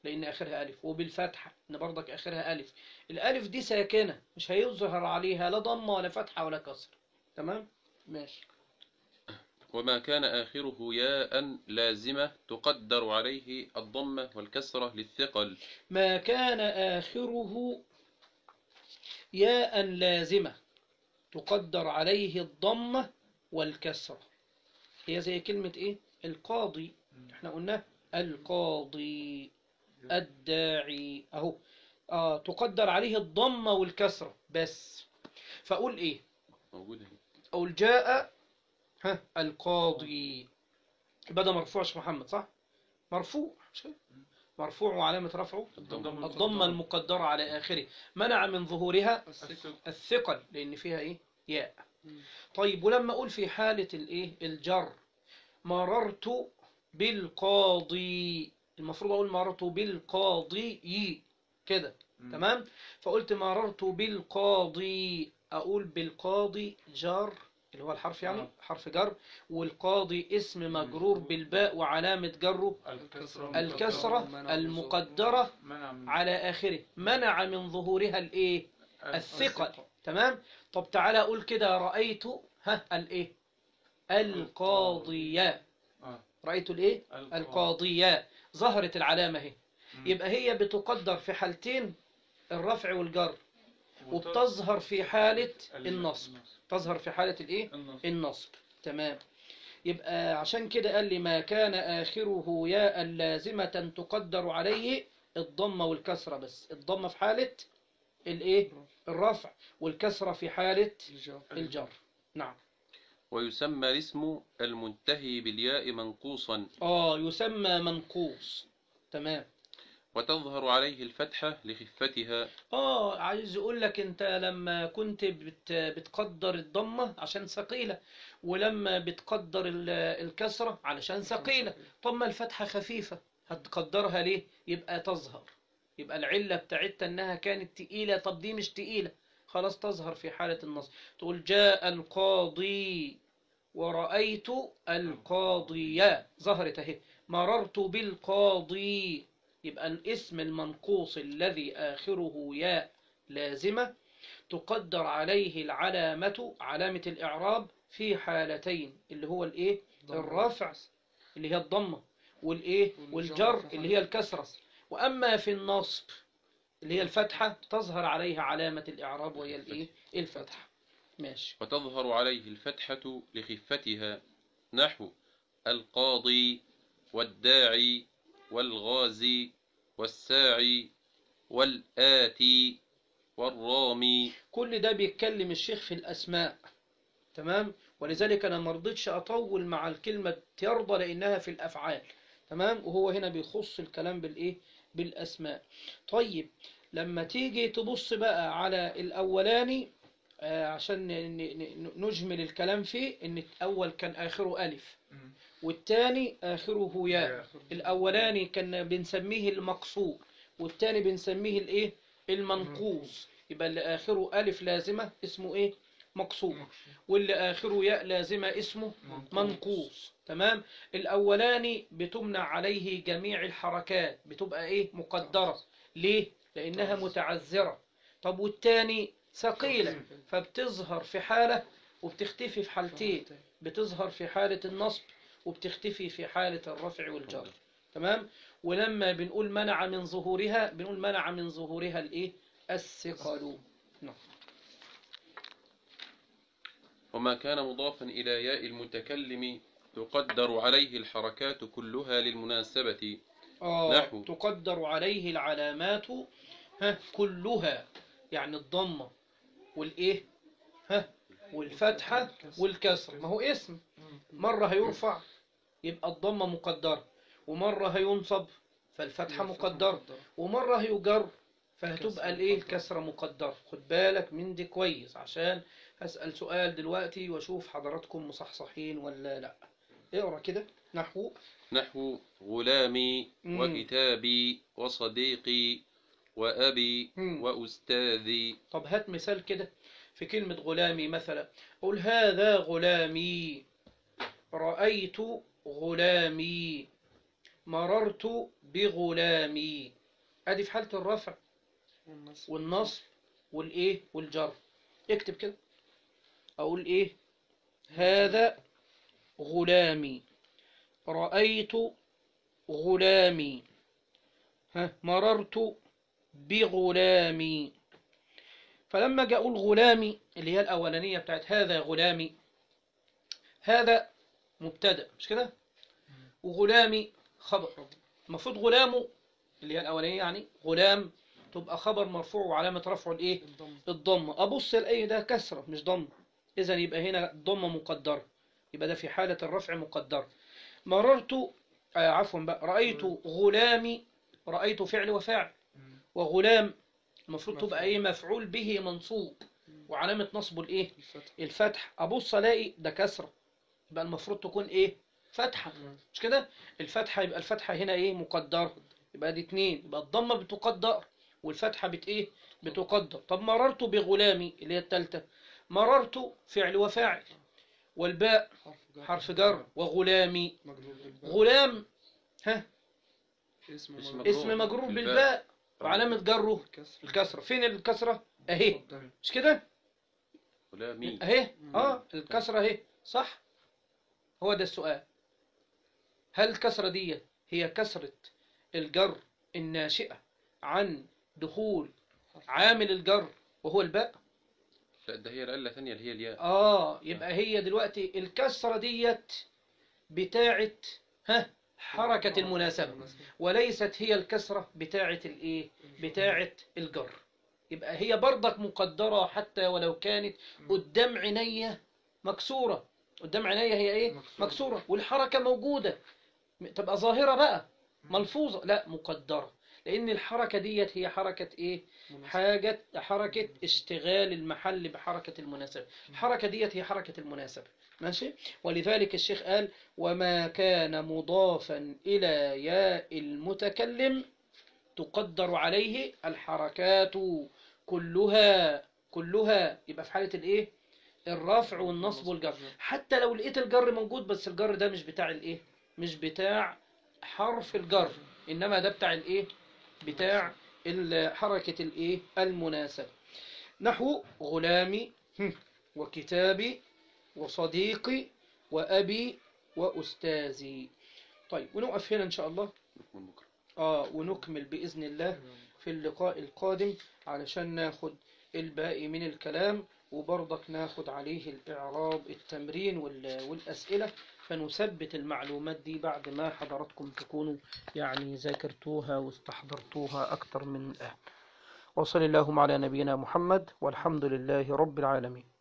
لأن آخرها ألف وبالفتحة إن برضك آخرها ألف الألف دي ساكنة مش هيظهر عليها لا ضمة ولا فتحة ولا كسر تمام ماشي
وما كان آخره ياء لازمة تقدر عليه الضمة والكسرة للثقل
ما كان آخره ياء لازمة تقدر عليه الضمة والكسرة هي زي كلمة إيه القاضي احنا قلنا القاضي الداعي أهو آه تقدر عليه الضمة والكسرة بس فأقول إيه
موجودة هنا.
أقول جاء ها القاضي يبقى ده مرفوع يا شيخ محمد صح مرفوع مش كده؟ مرفوع وعلامة رفعه
الضمة.
الضمة المقدرة على آخره منع من ظهورها
الثقل
الثقل لأن فيها إيه ياء
مم.
طيب ولما أقول في حالة الإيه الجر مررت بالقاضي المفروض أقول مررت بالقاضي كده تمام فقلت مررت بالقاضي أقول بالقاضي جار اللي هو الحرف يعني
آه.
حرف جر والقاضي اسم مجرور بالباء وعلامة جره
الكسرة
الكسرة
منع
المقدرة
منع من
على آخره منع من ظهورها الإيه الثقل تمام طب تعالى أقول كده رأيت ها الإيه القاضية
آه.
رأيت الإيه القاضية ظهرت العلامة اهي
مم.
يبقى هي بتقدر في حالتين الرفع والجر
وت-
وبتظهر في حالة
ال-
النصب تظهر في حالة الإيه
النصب
النصب تمام يبقى عشان كده قال لي ما كان آخره ياء لازمة تقدر عليه الضمة والكسرة بس الضمة في حالة الإيه الرفع والكسرة في حالة
الجار
الجر نعم
ويسمى الاسم المنتهي بالياء منقوصا
آه يسمى منقوص تمام
وتظهر عليه الفتحة لخفتها
آه عايز أقول لك أنت لما كنت بت بتقدر الضمة عشان ثقيلة ولما بتقدر ال- الكسرة علشان ثقيلة طب ما الفتحة خفيفة هتقدرها ليه يبقى تظهر يبقى العلة بتاعتها انها كانت تقيلة طب دي مش تقيلة خلاص تظهر في حالة النصب تقول جاء القاضي ورأيت القاضية ظهرت اهي مررت بالقاضي يبقى الاسم المنقوص الذي آخره ياء لازمة تقدر عليه العلامة علامة الإعراب في حالتين اللي هو الإيه الرفع اللي هي الضمة والإيه والجر اللي هي الكسرة وأما في النصب اللي هي الفتحة تظهر عليها علامة الإعراب وهي الإيه الفتحة ماشي
وتظهر عليه الفتحة لخفتها نحو القاضي والداعي والغازي والساعي والآتي والرامي
كل ده بيتكلم الشيخ في الأسماء تمام ولذلك أنا ما رضيتش أطول مع الكلمة يرضى لأنها في الأفعال تمام وهو هنا بيخص الكلام بالإيه بالأسماء طيب لما تيجي تبص بقى على الأولاني آه، عشان ن- ن- نجمل الكلام فيه إن الأول كان آخره ألف
مم.
والتاني آخره ياء
ياء.
الأولاني كان بنسميه المقصور والتاني بنسميه الإيه المنقوص يبقى اللي آخره ألف لازمة اسمه إيه مقصور واللي آخره ياء لازمة اسمه منقوص تمام الأولاني بتمنع عليه جميع الحركات بتبقى إيه مقدرة ليه لأنها متعذرة طب والتاني ثقيلة فبتظهر في حالة وبتختفي في حالتين بتظهر في حالة النصب وبتختفي في حالة الرفع والجر تمام ولما بنقول منع من ظهورها بنقول منع من ظهورها الايه الثقل نعم.
وما كان مضافا إلى ياء المتكلم تقدر عليه الحركات كلها للمناسبة
آه
نحو.
تقدر عليه العلامات ها كلها يعني الضمة والايه ها والفتحة والكسر ما هو اسم مرة هيرفع يبقى الضمة مقدرة ومرة هينصب فالفتحة مقدرة ومرة هيجر فهتبقى الايه الكسرة مقدرة خد بالك من دي كويس عشان هسأل سؤال دلوقتي واشوف حضراتكم مصحصحين ولا لا اقرا كده نحو
نحو غلامي
مم.
وكتابي وصديقي وأبي
مم.
وأستاذي
طب هات مثال كده في كلمة غلامي مثلا قل هذا غلامي رأيت غلامي مررت بغلامي ادي في حالة الرفع
والنصب
والنصب والايه والجر اكتب كده اقول ايه هذا غلامي رأيت غلامي ها مررت بغلامي فلما جاء اقول غلامي اللي هي الاولانيه بتاعت هذا غلامي هذا مبتدا مش كده وغلامي خبر المفروض غلامه اللي هي الاولانيه يعني غلام تبقى خبر مرفوع وعلامه رفعه الايه
الضم
الضمه ابص الاقي ده كسره مش ضمه اذا يبقى هنا ضمه مقدره يبقى ده في حاله الرفع مقدر مررت آه عفوا بقى رايت غلامي رايت فعل وفاعل وغلام المفروض تبقى
مفعول.
ايه مفعول به منصوب وعلامه نصبه الايه
الفتح
الفتح ابص الاقي ده كسره يبقى المفروض تكون ايه فتحه مش كده الفتحه يبقى الفتحه هنا ايه مقدره يبقى دي اتنين يبقى الضمه بتقدر والفتحه بت ايه بتقدر طب مررت بغلامي اللي هي الثالثه مررت فعل وفاعل والباء
حرف جر
حرف جر وغلامي
مجرور بالباء
غلام ها
اسم
اسم
مجرور
اسم مجرور
بالباء.
بالباء وعلامه جره
الكسر
الكسره فين الكسره اهي
مقدر.
مش كده
غلامي
اهي اه الكسرة اهي صح هو ده السؤال هل الكسرة دي هي كسرة الجر الناشئة عن دخول عامل الجر وهو الباء
لا ده هي العلة ثانية اللي هي الياء
اه يبقى هي دلوقتي الكسرة ديت بتاعت ها حركة المناسبة وليست هي الكسرة بتاعت الايه بتاعت الجر يبقى هي برضك مقدرة حتى ولو كانت قدام عينيا مكسورة قدام عينيا هي ايه
مكسورة.
مكسورة والحركة موجودة م- تبقى ظاهرة بقى ملفوظة لا مقدرة لأن الحركة ديت هي حركة إيه؟ حاجة حركة اشتغال المحل بحركة المناسبة الحركة ديت هي حركة المناسبة ماشي ولذلك الشيخ قال وما كان مضافا إلى ياء المتكلم تقدر عليه الحركات كلها كلها يبقى في حالة الإيه؟ الرفع والنصب والجر حتى لو لقيت الجر موجود بس الجر ده مش بتاع الإيه؟ مش بتاع حرف الجر إنما ده بتاع الإيه؟ بتاع ال- حركة الإيه؟ المناسبة نحو غلامي هم، وكتابي وصديقي وأبي وأستاذي طيب ونقف هنا إن شاء الله
من بكرة
آه ونكمل بإذن الله في اللقاء القادم علشان ناخد الباقي من الكلام وبرضك ناخد عليه الإعراب التمرين وال- والأسئلة فنثبت المعلومات دي بعد ما حضراتكم تكونوا يعني ذاكرتوها واستحضرتوها أكثر من الآن وصل اللهم على نبينا محمد والحمد لله رب العالمين